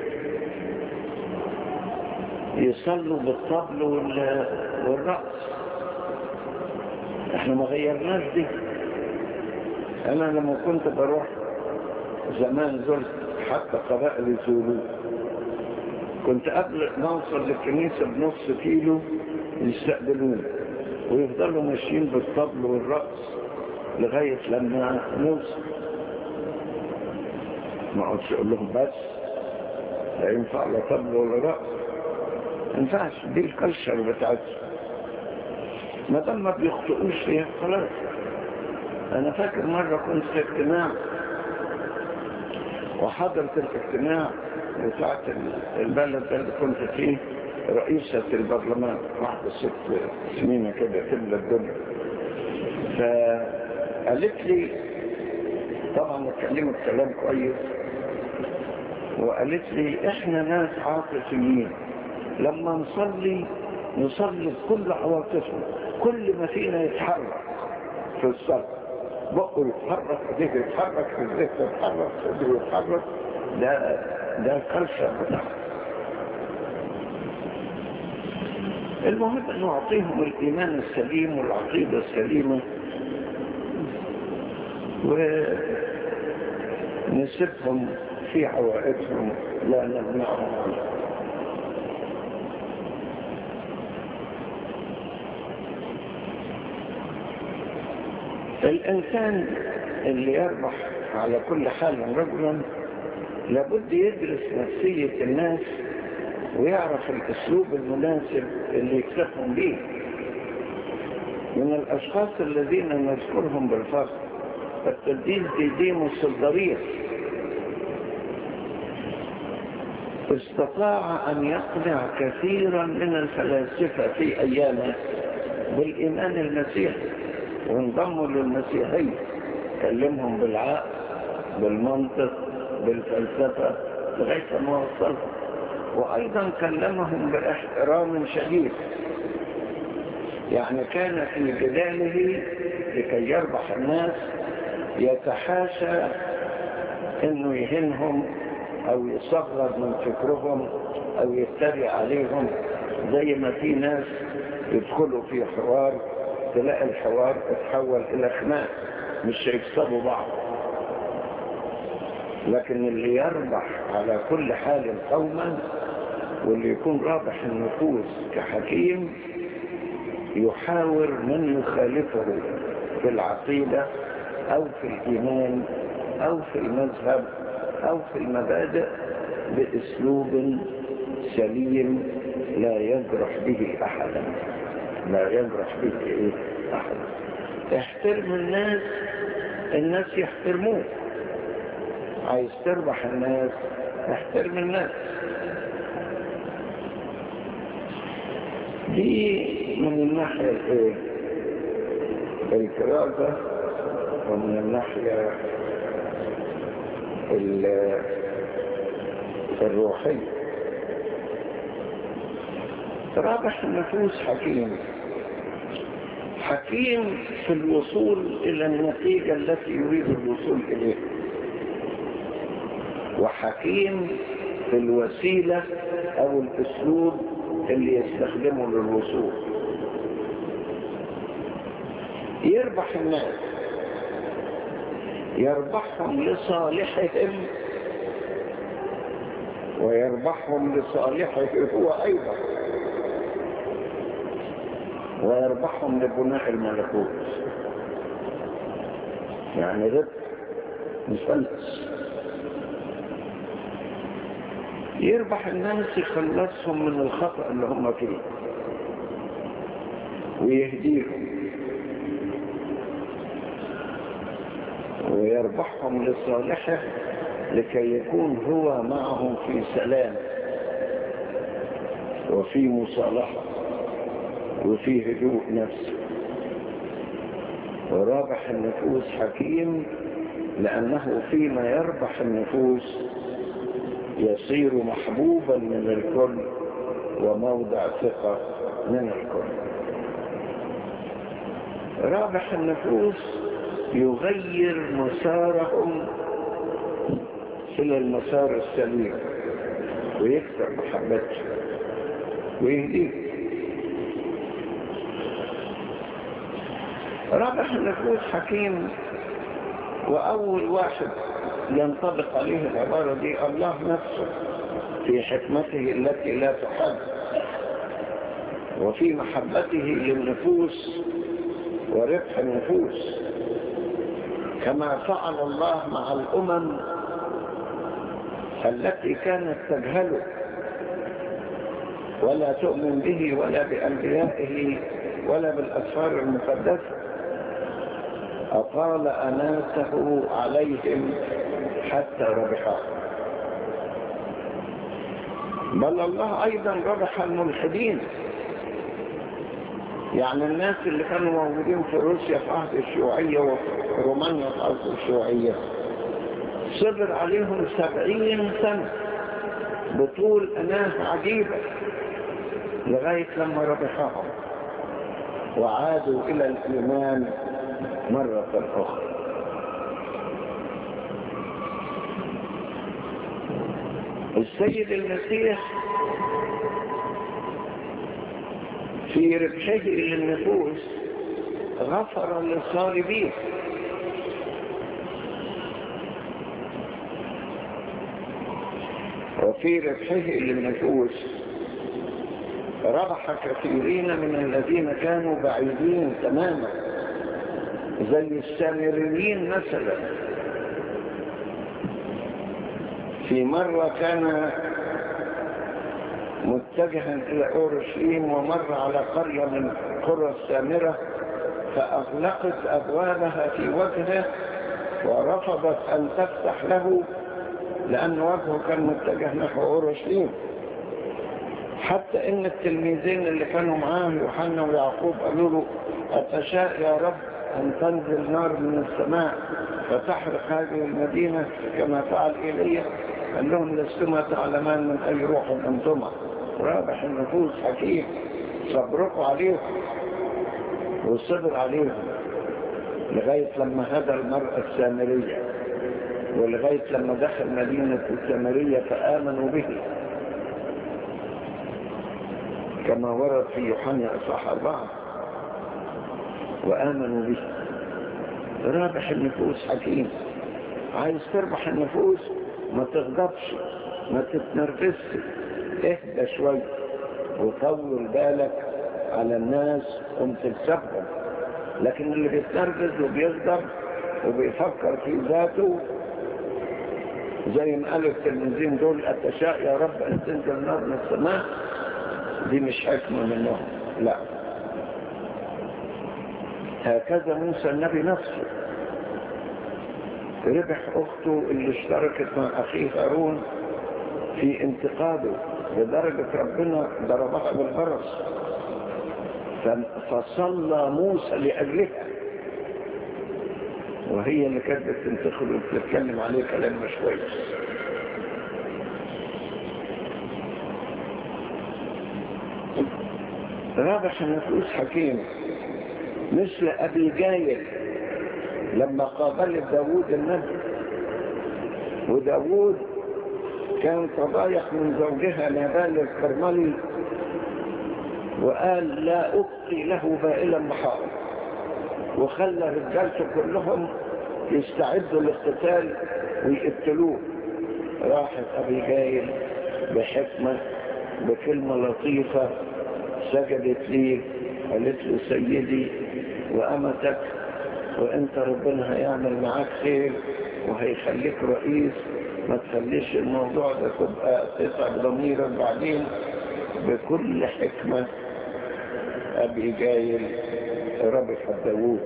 يصلوا بالطبل والرقص احنا ما غيرناش دي انا لما كنت بروح زمان زرت حتى قبائل زولو كنت قبل ما اوصل للكنيسة بنص كيلو يستقبلوني ويفضلوا ماشيين بالطبل والرقص لغاية لما نوصل ما اقعدش اقول لهم بس لا ينفع لا طبل ولا رقص ما ينفعش دي الكلشر بتاعتهم ما دام ما بيخطئوش فيها خلاص انا فاكر مرة كنت في اجتماع وحضرت الاجتماع بتاعت البلد اللي كنت فيه رئيسة البرلمان واحدة ست سنين كده تملى الدنيا فقالت لي طبعا اتكلمت كلام كويس وقالت لي احنا ناس عاطفيين لما نصلي نصلي بكل عواطفنا كل ما فينا يتحرك في الصلاة بقه يتحرك ايديه يتحرك رجليه تتحرك صدره يتحرك ده ده الكلشر بتاعه المهم ان نعطيهم الايمان السليم والعقيدة السليمة ونسيبهم في عوائدهم لا نمنعهم عنها الإنسان اللي يربح على كل حال رجلا لابد يدرس نفسية الناس ويعرف الأسلوب المناسب اللي يكسبهم به من الأشخاص الذين نذكرهم بالفضل القديس ديديموس الضرير استطاع أن يقنع كثيرا من الفلاسفة في أيامه بالإيمان المسيحي وانضموا للمسيحية كلمهم بالعقل بالمنطق بالفلسفة لغاية ما وصلهم وأيضا كلمهم باحترام شديد يعني كان في جداله لكي يربح الناس يتحاشى انه يهنهم او يصغر من فكرهم او يتريق عليهم زي ما في ناس يدخلوا في حوار تلاقي الحوار اتحول الى خناق مش هيكسبوا بعض لكن اللي يربح على كل حال قوما واللي يكون رابح النفوس كحكيم يحاور من يخالفه في العقيدة او في الايمان او في المذهب او في المبادئ باسلوب سليم لا يجرح به احدا لا يجرح به ايه احدا احترم الناس الناس يحترموك عايز تربح الناس احترم الناس دي من الناحية الايه الكرازة ومن الناحية الروحية رابح النفوس حكيم حكيم في الوصول إلى النتيجة التي يريد الوصول إليها وحكيم في الوسيلة أو الأسلوب اللي يستخدمه للوصول يربح الناس يربحهم لصالحهم ويربحهم لصالحه هو أيضا ويربحهم لبناء الملكوت يعني ربح مثلث يربح الناس يخلصهم من الخطأ اللي هم فيه ويهديهم ويربحهم لصالحه لكي يكون هو معهم في سلام وفي مصالحة وفي هدوء نفس ورابح النفوس حكيم لأنه فيما يربح النفوس يصير محبوبا من الكل وموضع ثقة من الكل رابح النفوس يغير مسارهم إلى المسار السليم ويكثر محبته ويهديه رابح النفوس حكيم وأول واحد ينطبق عليه العبارة دي الله نفسه في حكمته التي لا تحد وفي محبته للنفوس وربح النفوس كما فعل الله مع الأمم التي كانت تجهله ولا تؤمن به ولا بأنبيائه ولا بالأسفار المقدسة أطال أناته عليهم حتى ربحهم بل الله أيضا ربح الملحدين يعني الناس اللي كانوا موجودين في روسيا في عهد الشيوعية وفي رومانيا في عهد الشيوعية صبر عليهم سبعين سنة بطول أناه عجيبة لغاية لما ربحهم وعادوا إلى الإيمان مرة أخرى السيد المسيح في ربحه للنفوس غفر للصالبين وفي ربحه للنفوس ربح كثيرين من الذين كانوا بعيدين تماما زي السامريين مثلا في مرة كان متجها إلى أورشليم ومر على قرية من قرى السامرة فأغلقت أبوابها في وجهه ورفضت أن تفتح له لأن وجهه كان متجه نحو أورشليم حتى إن التلميذين اللي كانوا معاه يوحنا ويعقوب قالوا له أتشاء يا رب أن تنزل نار من السماء فتحرق هذه المدينة كما فعل إيليا قال لهم لستما تعلمان من أي روح أنتما رابح النفوس حكيم صبركوا عليهم والصبر عليهم لغاية لما هدى المرأة السامرية ولغاية لما دخل مدينة السامرية فآمنوا به كما ورد في يوحنا أصح أربعة وآمنوا به رابح النفوس حكيم عايز تربح النفوس ما تغضبش ما تتنرفزش اهدى شوي وطول بالك على الناس وتكسبهم لكن اللي بيتنرفز وبيغضب وبيفكر في ذاته زي ما قالوا التلميذين دول أتشاء يا رب أن تنزل نار من السماء دي مش حكمة منهم لا هكذا موسى النبي نفسه ربح أخته اللي اشتركت مع أخيه هارون في انتقاده لدرجة ربنا ضربها بالفرس فصلى موسى لأجلها وهي اللي كانت بتنتقل وبتتكلم عليه كلام مش كويس رابح النفوس حكيم مثل أبي جايل لما قابلت داوود النبي وداوود كان تضايق من زوجها نبال الكرملي وقال لا أبقي له بائلا محارب وخلى رجالته كلهم يستعدوا للقتال ويقتلوه راحت أبي جايل بحكمة بكلمة لطيفة سجدت لي قالت له سيدي وأمتك وانت ربنا هيعمل معاك خير وهيخليك رئيس ما تخليش الموضوع ده تبقى تتعب ضميرك بعدين بكل حكمة أبي جايل ربح داوود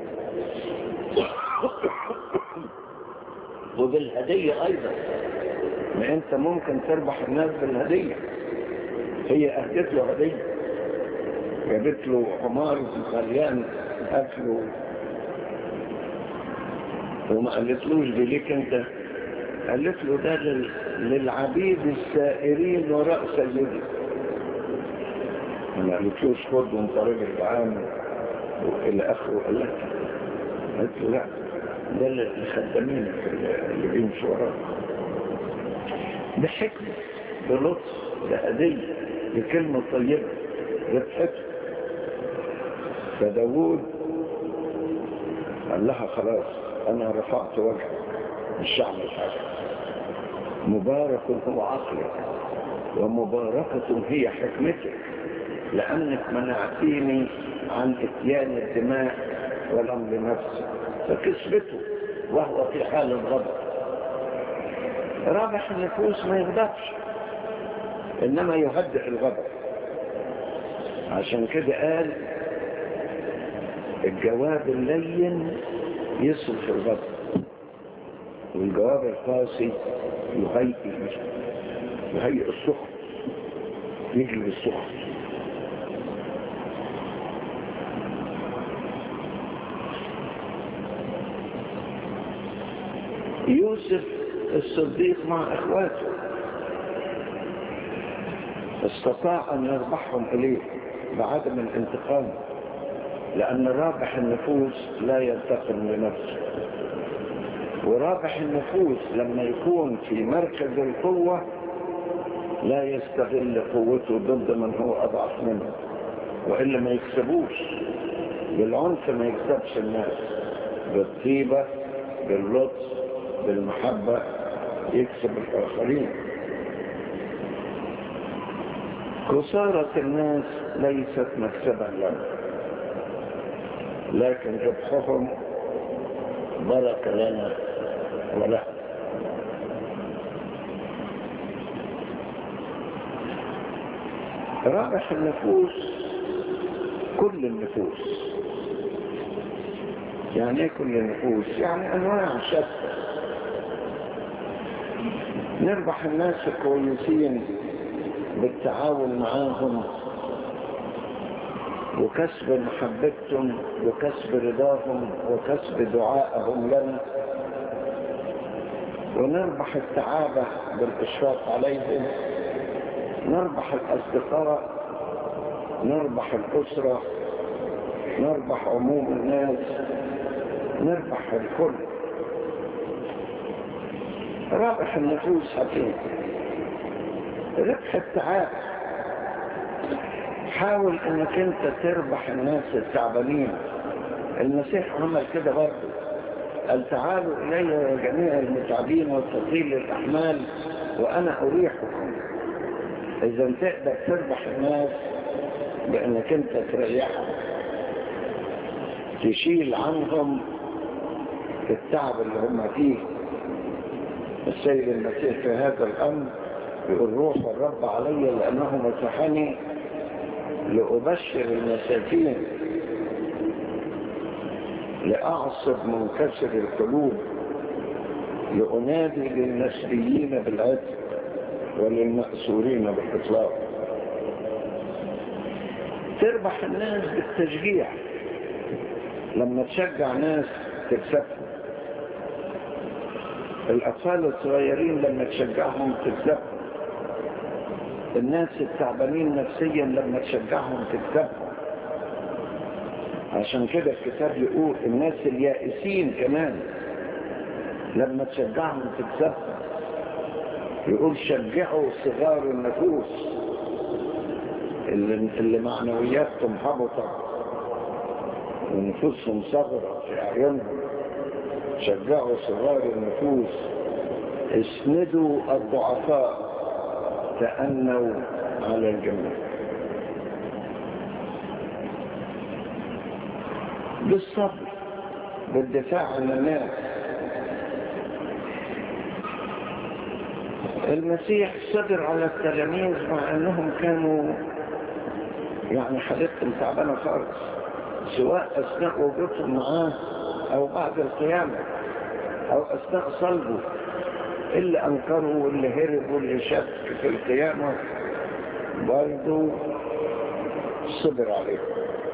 وبالهدية أيضا ما أنت ممكن تربح الناس بالهدية هي أهدت له هدية جابت له حمار مليان أكل وما قالتلوش دي ليك أنت قالت له ده لل... للعبيد السائرين وراء سيدي ما قالتلوش خد وانت راجل جعان والى اخره قال لك قالت له لا ده الخدامين اللي بيمشوا وراك بحكمة بلطف بهدية بكلمة طيبة بتحكمة فداود قال لها خلاص انا رفعت وجهي مش هعمل حاجة مبارك هو عقلك ومباركة هي حكمتك لأنك منعتيني عن اتيان الدماء ولم لنفسي فكسبته وهو في حال الغضب رابح النفوس ما يغضبش إنما يهدئ الغضب عشان كده قال الجواب اللين يصرف الغضب والجواب القاسي يهيئ يهيئ السخط يجلب السخط يوسف الصديق مع اخواته استطاع ان يربحهم اليه بعدم الانتقام لان رابح النفوس لا ينتقم لنفسه ورابح النفوس لما يكون في مركز القوة لا يستغل قوته ضد من هو أضعف منه وإلا ما يكسبوش بالعنف ما يكسبش الناس بالطيبة باللطف بالمحبة يكسب الآخرين خسارة الناس ليست مكسبا لنا لكن ربحهم بركة لنا وله رابح النفوس كل النفوس يعني ايه كل النفوس يعني انواع شتى نربح الناس الكويسين بالتعاون معاهم وكسب محبتهم وكسب رضاهم وكسب دعائهم لنا ونربح السعادة بالإشراف عليهم نربح الأصدقاء نربح الأسرة نربح عموم الناس نربح الكل رابح النفوس حكيم ربح السعادة حاول انك انت تربح الناس التعبانين المسيح عمل كده برضه قال تعالوا الي يا جميع المتعبين والثقيل الاحمال وانا اريحكم اذا تقدر تربح الناس بانك انت تريحهم تشيل عنهم التعب اللي هم فيه السيد المسيح في هذا الامر يقول روح الرب علي لانه مسحني لأبشر المساكين لأعصب منكسر القلوب لأنادي للنسبيين بالعدل وللمأسورين بالإطلاق تربح الناس بالتشجيع لما تشجع ناس تكسبهم الأطفال الصغيرين لما تشجعهم تكسبهم الناس التعبانين نفسيا لما تشجعهم تكسبهم عشان كده الكتاب يقول الناس اليائسين كمان لما تشجعهم تكسبهم يقول شجعوا صغار النفوس اللي, اللي معنوياتهم هبطت ونفوسهم صغرت في اعينهم شجعوا صغار النفوس اسندوا الضعفاء وتأنوا على الجميع بالصبر بالدفاع عن الناس المسيح صبر على التلاميذ مع انهم كانوا يعني حالتهم تعبانه خالص سواء اثناء وجودهم معاه او بعد القيامه او اثناء صلبه اللي انكروا واللي هرب واللي شك في القيامه برضه صبر عليهم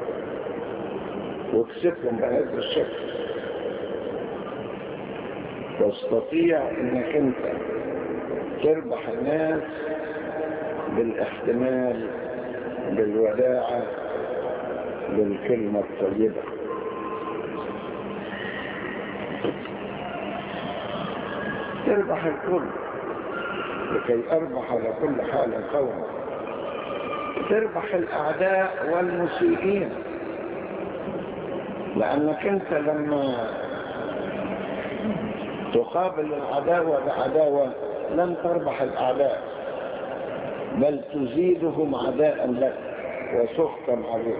وكسبهم بهذا الشكل تستطيع انك انت تربح الناس بالاحتمال بالوداعة بالكلمة الطيبة تربح الكل لكي أربح على كل حال قوما تربح الأعداء والمسيئين لأنك أنت لما تقابل العداوة بعداوة لن تربح الأعداء بل تزيدهم عداء لك وسخطا عليك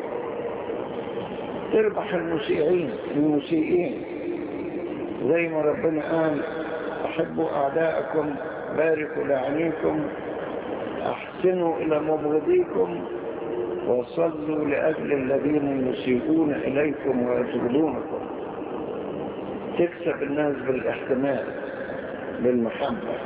تربح المسيئين المسيئين زي ما ربنا قال أحبوا أعداءكم باركوا لعنيكم أحسنوا إلى مبغضيكم وصلوا لأجل الذين يسيئون إليكم ويطردونكم تكسب الناس بالاحتمال بالمحبة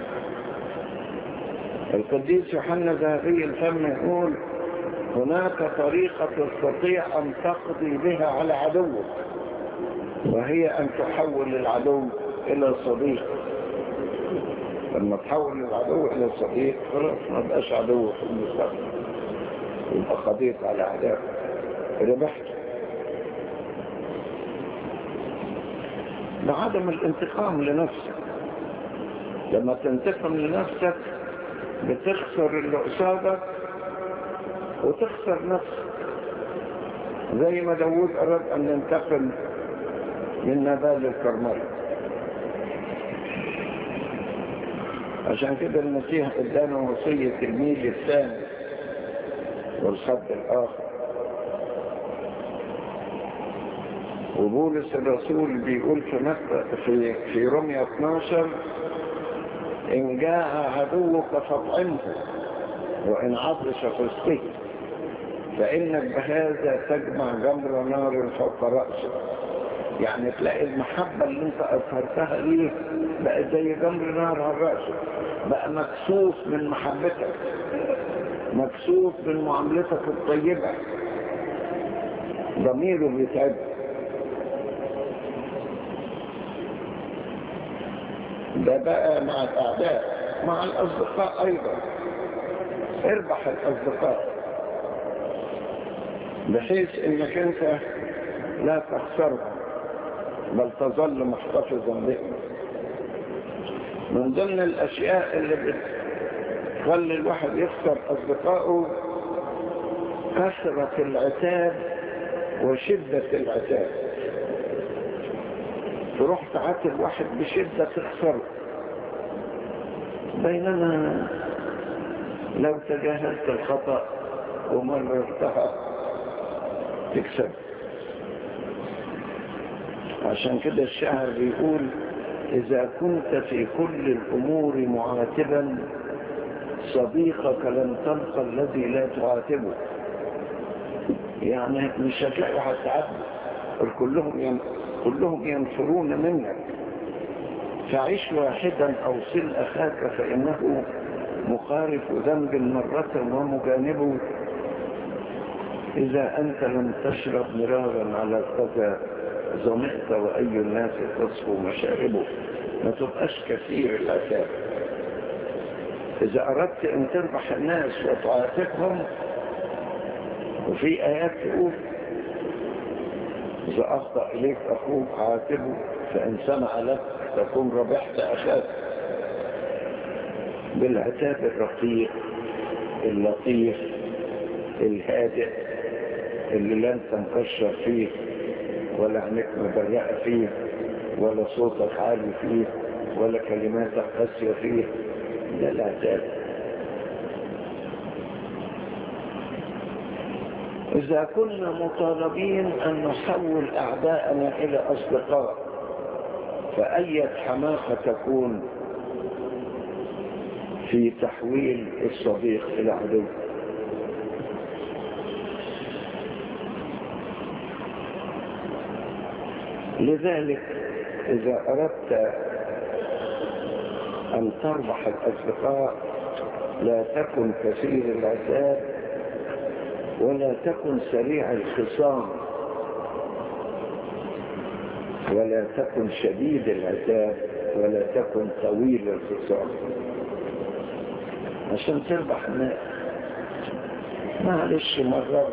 القديس يوحنا ذهبي الفم يقول هناك طريقة تستطيع أن تقضي بها على عدوك وهي أن تحول العدو إلى صديق لما تحول العدو إلى صديق خلاص ما بقاش عدو في المستقبل يبقى صديق على أعدائك ربحت لعدم الانتقام لنفسك لما تنتقم لنفسك بتخسر اللي قصادك وتخسر نفسك زي ما داود أراد أن ينتقم من نبال الكرمل عشان كده المسيح ادانا وصية الميل الثاني والخط الآخر وبولس الرسول بيقول في مكة في في رمية 12 إن جاء عدوك فاطعمه وإن عطش فاسقه فإنك بهذا تجمع جمر نار فوق رأسك يعني تلاقي المحبة اللي انت أظهرتها ليه بقت زي جمر نار على رأسك بقى مكسوف من محبتك مكسوف من معاملتك الطيبة ضميره بيتعب ده بقى مع الأعداء مع الأصدقاء أيضا اربح الأصدقاء بحيث انك انت لا تخسرهم بل تظل محتفظا بهم من ضمن الاشياء اللي بتخلي الواحد يخسر اصدقائه كثرة العتاب وشدة العتاب تروح تعاتب واحد بشدة تخسره بينما لو تجاهلت الخطأ ومررتها تكسب عشان كده الشاعر بيقول إذا كنت في كل الأمور معاتبا صديقك لن تلقى الذي لا تعاتبه يعني مش هتلاقي واحد تعاتبه كلهم ين... كلهم ينفرون منك فعيش واحدا أو صل أخاك فإنه مخالف ذنب مرة ومجانبه إذا أنت لم تشرب مرارا على القذى ظمئت وأي الناس تصفو مشاربه ما تبقاش كثير العتاب إذا أردت أن تربح الناس وتعاتبهم وفي آيات تقول إذا أخطأ إليك أخوك عاتبه فإن سمع لك تكون ربحت أخاك بالعتاب الرقيق اللطيف الهادئ اللي لن تنكشر فيه ولا عينك مبرقة فيه ولا صوتك عالي فيه ولا كلماتك قاسية فيه ده العتاب إذا كنا مطالبين أن نحول أعداءنا إلى أصدقاء فأية حماقة تكون في تحويل الصديق إلى عدو لذلك إذا أردت أن تربح الأصدقاء لا تكن كثير العتاب ولا تكن سريع الخصام ولا تكن شديد العتاب ولا تكن طويل الخصام عشان تربح الناس معلش مرات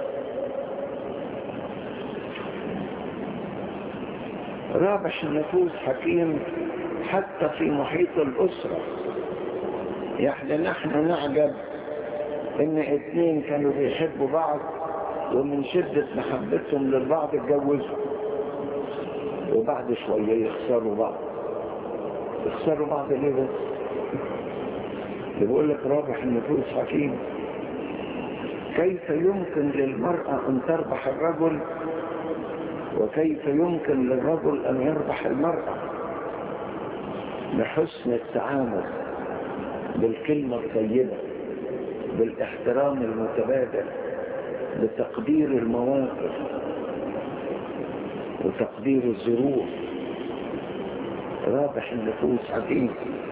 رابح النفوس حكيم حتى في محيط الأسرة يعني نحن نعجب ان اتنين كانوا بيحبوا بعض ومن شدة محبتهم للبعض اتجوزوا وبعد شوية يخسروا بعض يخسروا بعض ليه بس بيقول لك رابح النفوس حكيم كيف يمكن للمرأة ان تربح الرجل وكيف يمكن للرجل ان يربح المرأة بحسن التعامل بالكلمة الطيبة بالاحترام المتبادل بتقدير المواقف وتقدير الظروف رابح النفوس عديد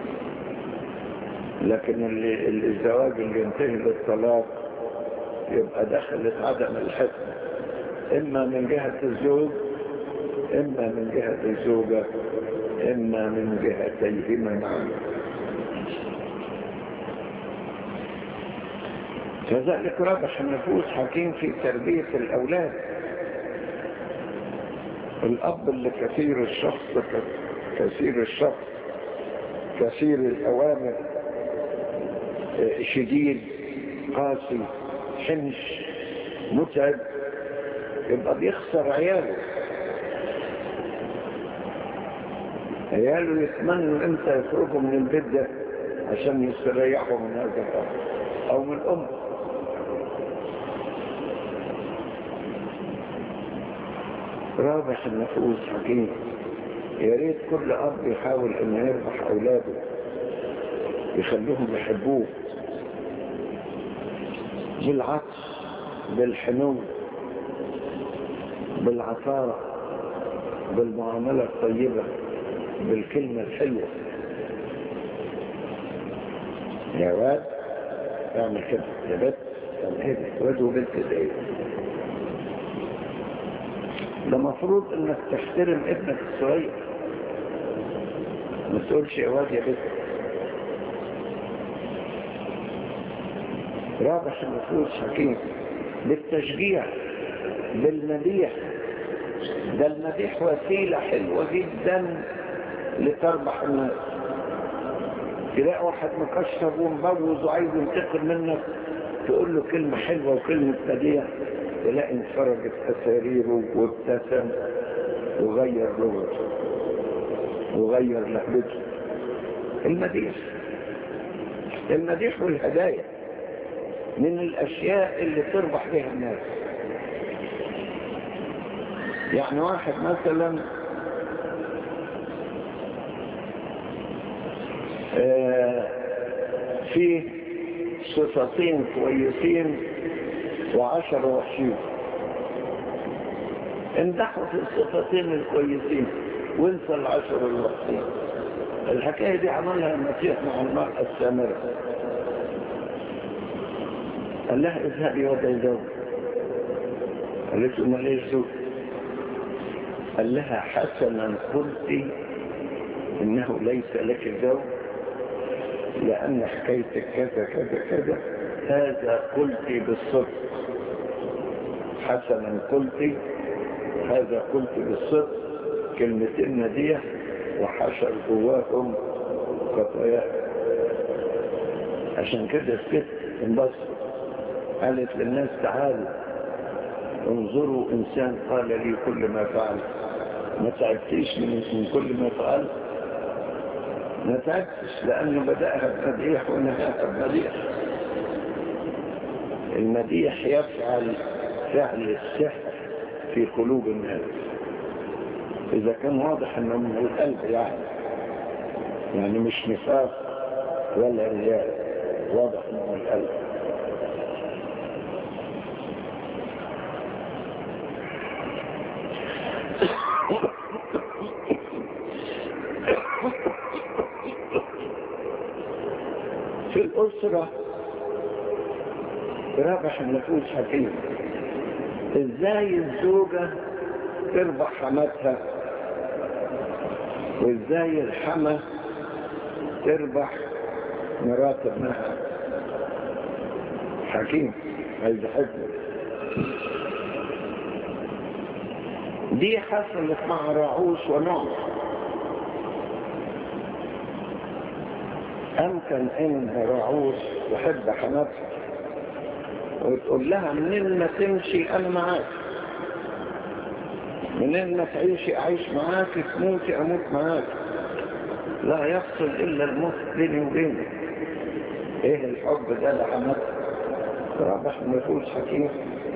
لكن اللي الزواج اللي ينتهي بالطلاق يبقى دخلت عدم الحكمة إما من جهة الزوج إما من جهة الزوجة إما من جهتيهما معا كذلك رابح النفوس حكيم في تربية الأولاد الأب اللي كثير الشخص كثير الشخص كثير الأوامر شديد قاسي حنش متعب يبقى بيخسر عياله عياله يتمنوا امتى يخرجوا من البيت ده عشان يستريحوا من هذا الأمر أو من الأم رابح النفوس حكيم يا ريت كل أب يحاول أن يربح أولاده يخليهم يحبوه بالعطف بالحنو بالعطاء بالمعاملة الطيبة بالكلمة الحلوة يا واد اعمل كده يا بنت اعمل كده واد وبنت زي ده مفروض انك تحترم ابنك الصغير ما تقولش يا واد يا بنت رابح النفوس حكيم بالتشجيع بالمديح ده المديح وسيلة حلوة جدا لتربح الناس تلاقي واحد مكشر ومبوز وعايز ينتقل منك تقول له كلمة حلوة وكلمة مديح تلاقي انفرجت أساريره وابتسم وغير لغته وغير لهجته المديح المديح والهدايا من الأشياء اللي تربح بها الناس يعني واحد مثلا فيه صفتين كويسين وعشر وحشين امدحوا في الصفتين الكويسين وانسى العشر الوحشين الحكاية دي عملها المسيح مع المرأة السامرة قال لها اذهبي ودعي زوج قالت له ماليش زوج قال لها حسنا قلت انه ليس لك زوج لان حكايتك كذا كذا كذا هذا قلت بالصدق حسنا قلت هذا قلت بالصدق كلمتين نديه وحشر جواهم خطايا عشان كده الست انبسط قالت للناس تعالوا انظروا انسان قال لي كل ما فعل ما تعبتيش من, من كل ما فعل ما تعبتش لانه بدأها بمديح ونهاها بمديح المديح يفعل فعل السحر في قلوب الناس إذا كان واضح أنه من القلب يعني يعني مش نفاق ولا رياء واضح أنه من القلب في الأسرة رابح النفوس حكيم ازاي الزوجة تربح حماتها وازاي الحمى تربح مرات ابنها حكيم عايز حكمة دي حصلت مع راعوس ونوح أمكن إن راعوس تحب حماتها وتقول لها منين ما تمشي أنا معاك منين ما تعيشي أعيش معاك تموتي أموت معاك لا يفصل إلا الموت بيني وبينك إيه الحب ده لحماتها رابح النفوس حكيم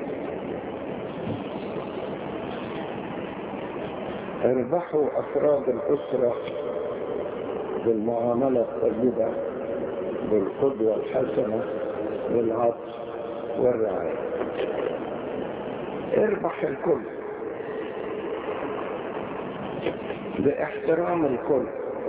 اربحوا أفراد الأسرة بالمعاملة الطيبة بالقدوة الحسنة بالعطف والرعاية اربح الكل باحترام الكل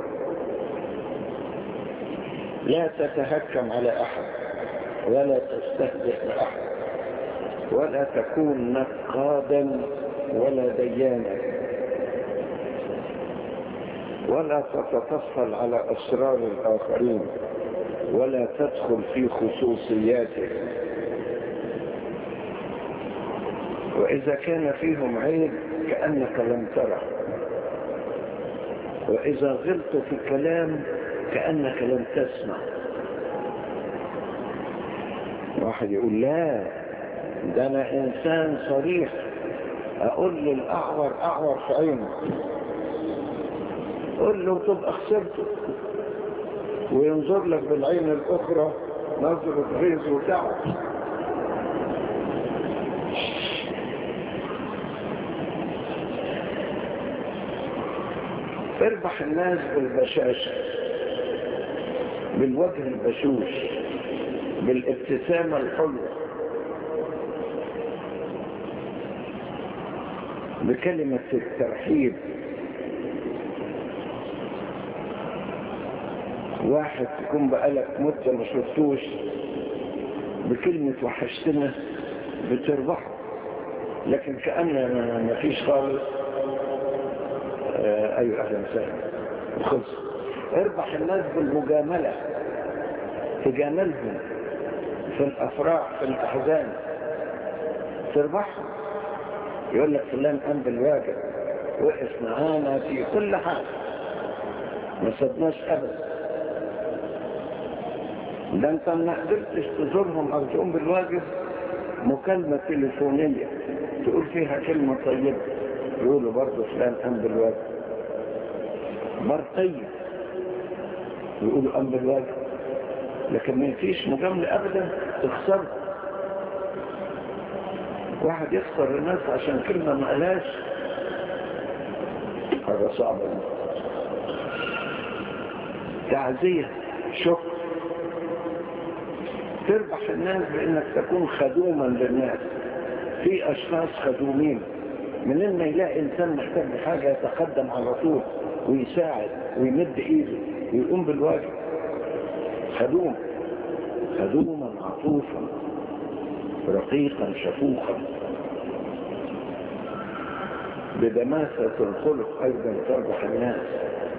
لا تتهكم على أحد ولا تستهزئ بأحد ولا تكون نقادا ولا ديانا ولا تتطفل على أسرار الآخرين ولا تدخل في خصوصياته وإذا كان فيهم عيب كأنك لم تره وإذا غلط في الكلام كأنك لم تسمع واحد يقول لا ده أنا إنسان صريح أقول للأعور أعور في عينه قل له تبقى خسرته وينظر لك بالعين الأخرى نظرة غيظ وتعب اربح الناس بالبشاشة بالوجه البشوش بالابتسامة الحلوة بكلمة الترحيب واحد تكون بقالك مدة ما شفتوش بكلمة وحشتنا بتربحه لكن كأن ما فيش خالص آه ايوه اهلا وسهلا خلص اربح الناس بالمجاملة تجاملهم في الافراح في الاحزان تربحهم يقول لك فلان قام بالواجب وقف معانا في كل حاجة ما صدناش ابدا ده انت ما قدرتش تزورهم او تقوم بالواجب مكالمة تليفونية تقول فيها كلمة طيبة يقولوا برضه فلان قام بالواجب مرطية يقولوا قام بالواجب لكن ما فيش مجاملة ابدا تخسر واحد يخسر الناس عشان كلمة ما قالهاش هذا صعب تعزية شكر تربح الناس بانك تكون خدوما للناس في اشخاص خدومين من ما يلاقي انسان محتاج حاجة يتقدم على طول ويساعد ويمد ايده ويقوم بالواجب خدوم خدوما عطوفا رقيقا شفوقا بدماسة الخلق ايضا تربح الناس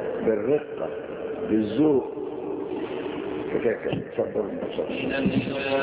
بالرقة بالذوق كفاية كده تفضل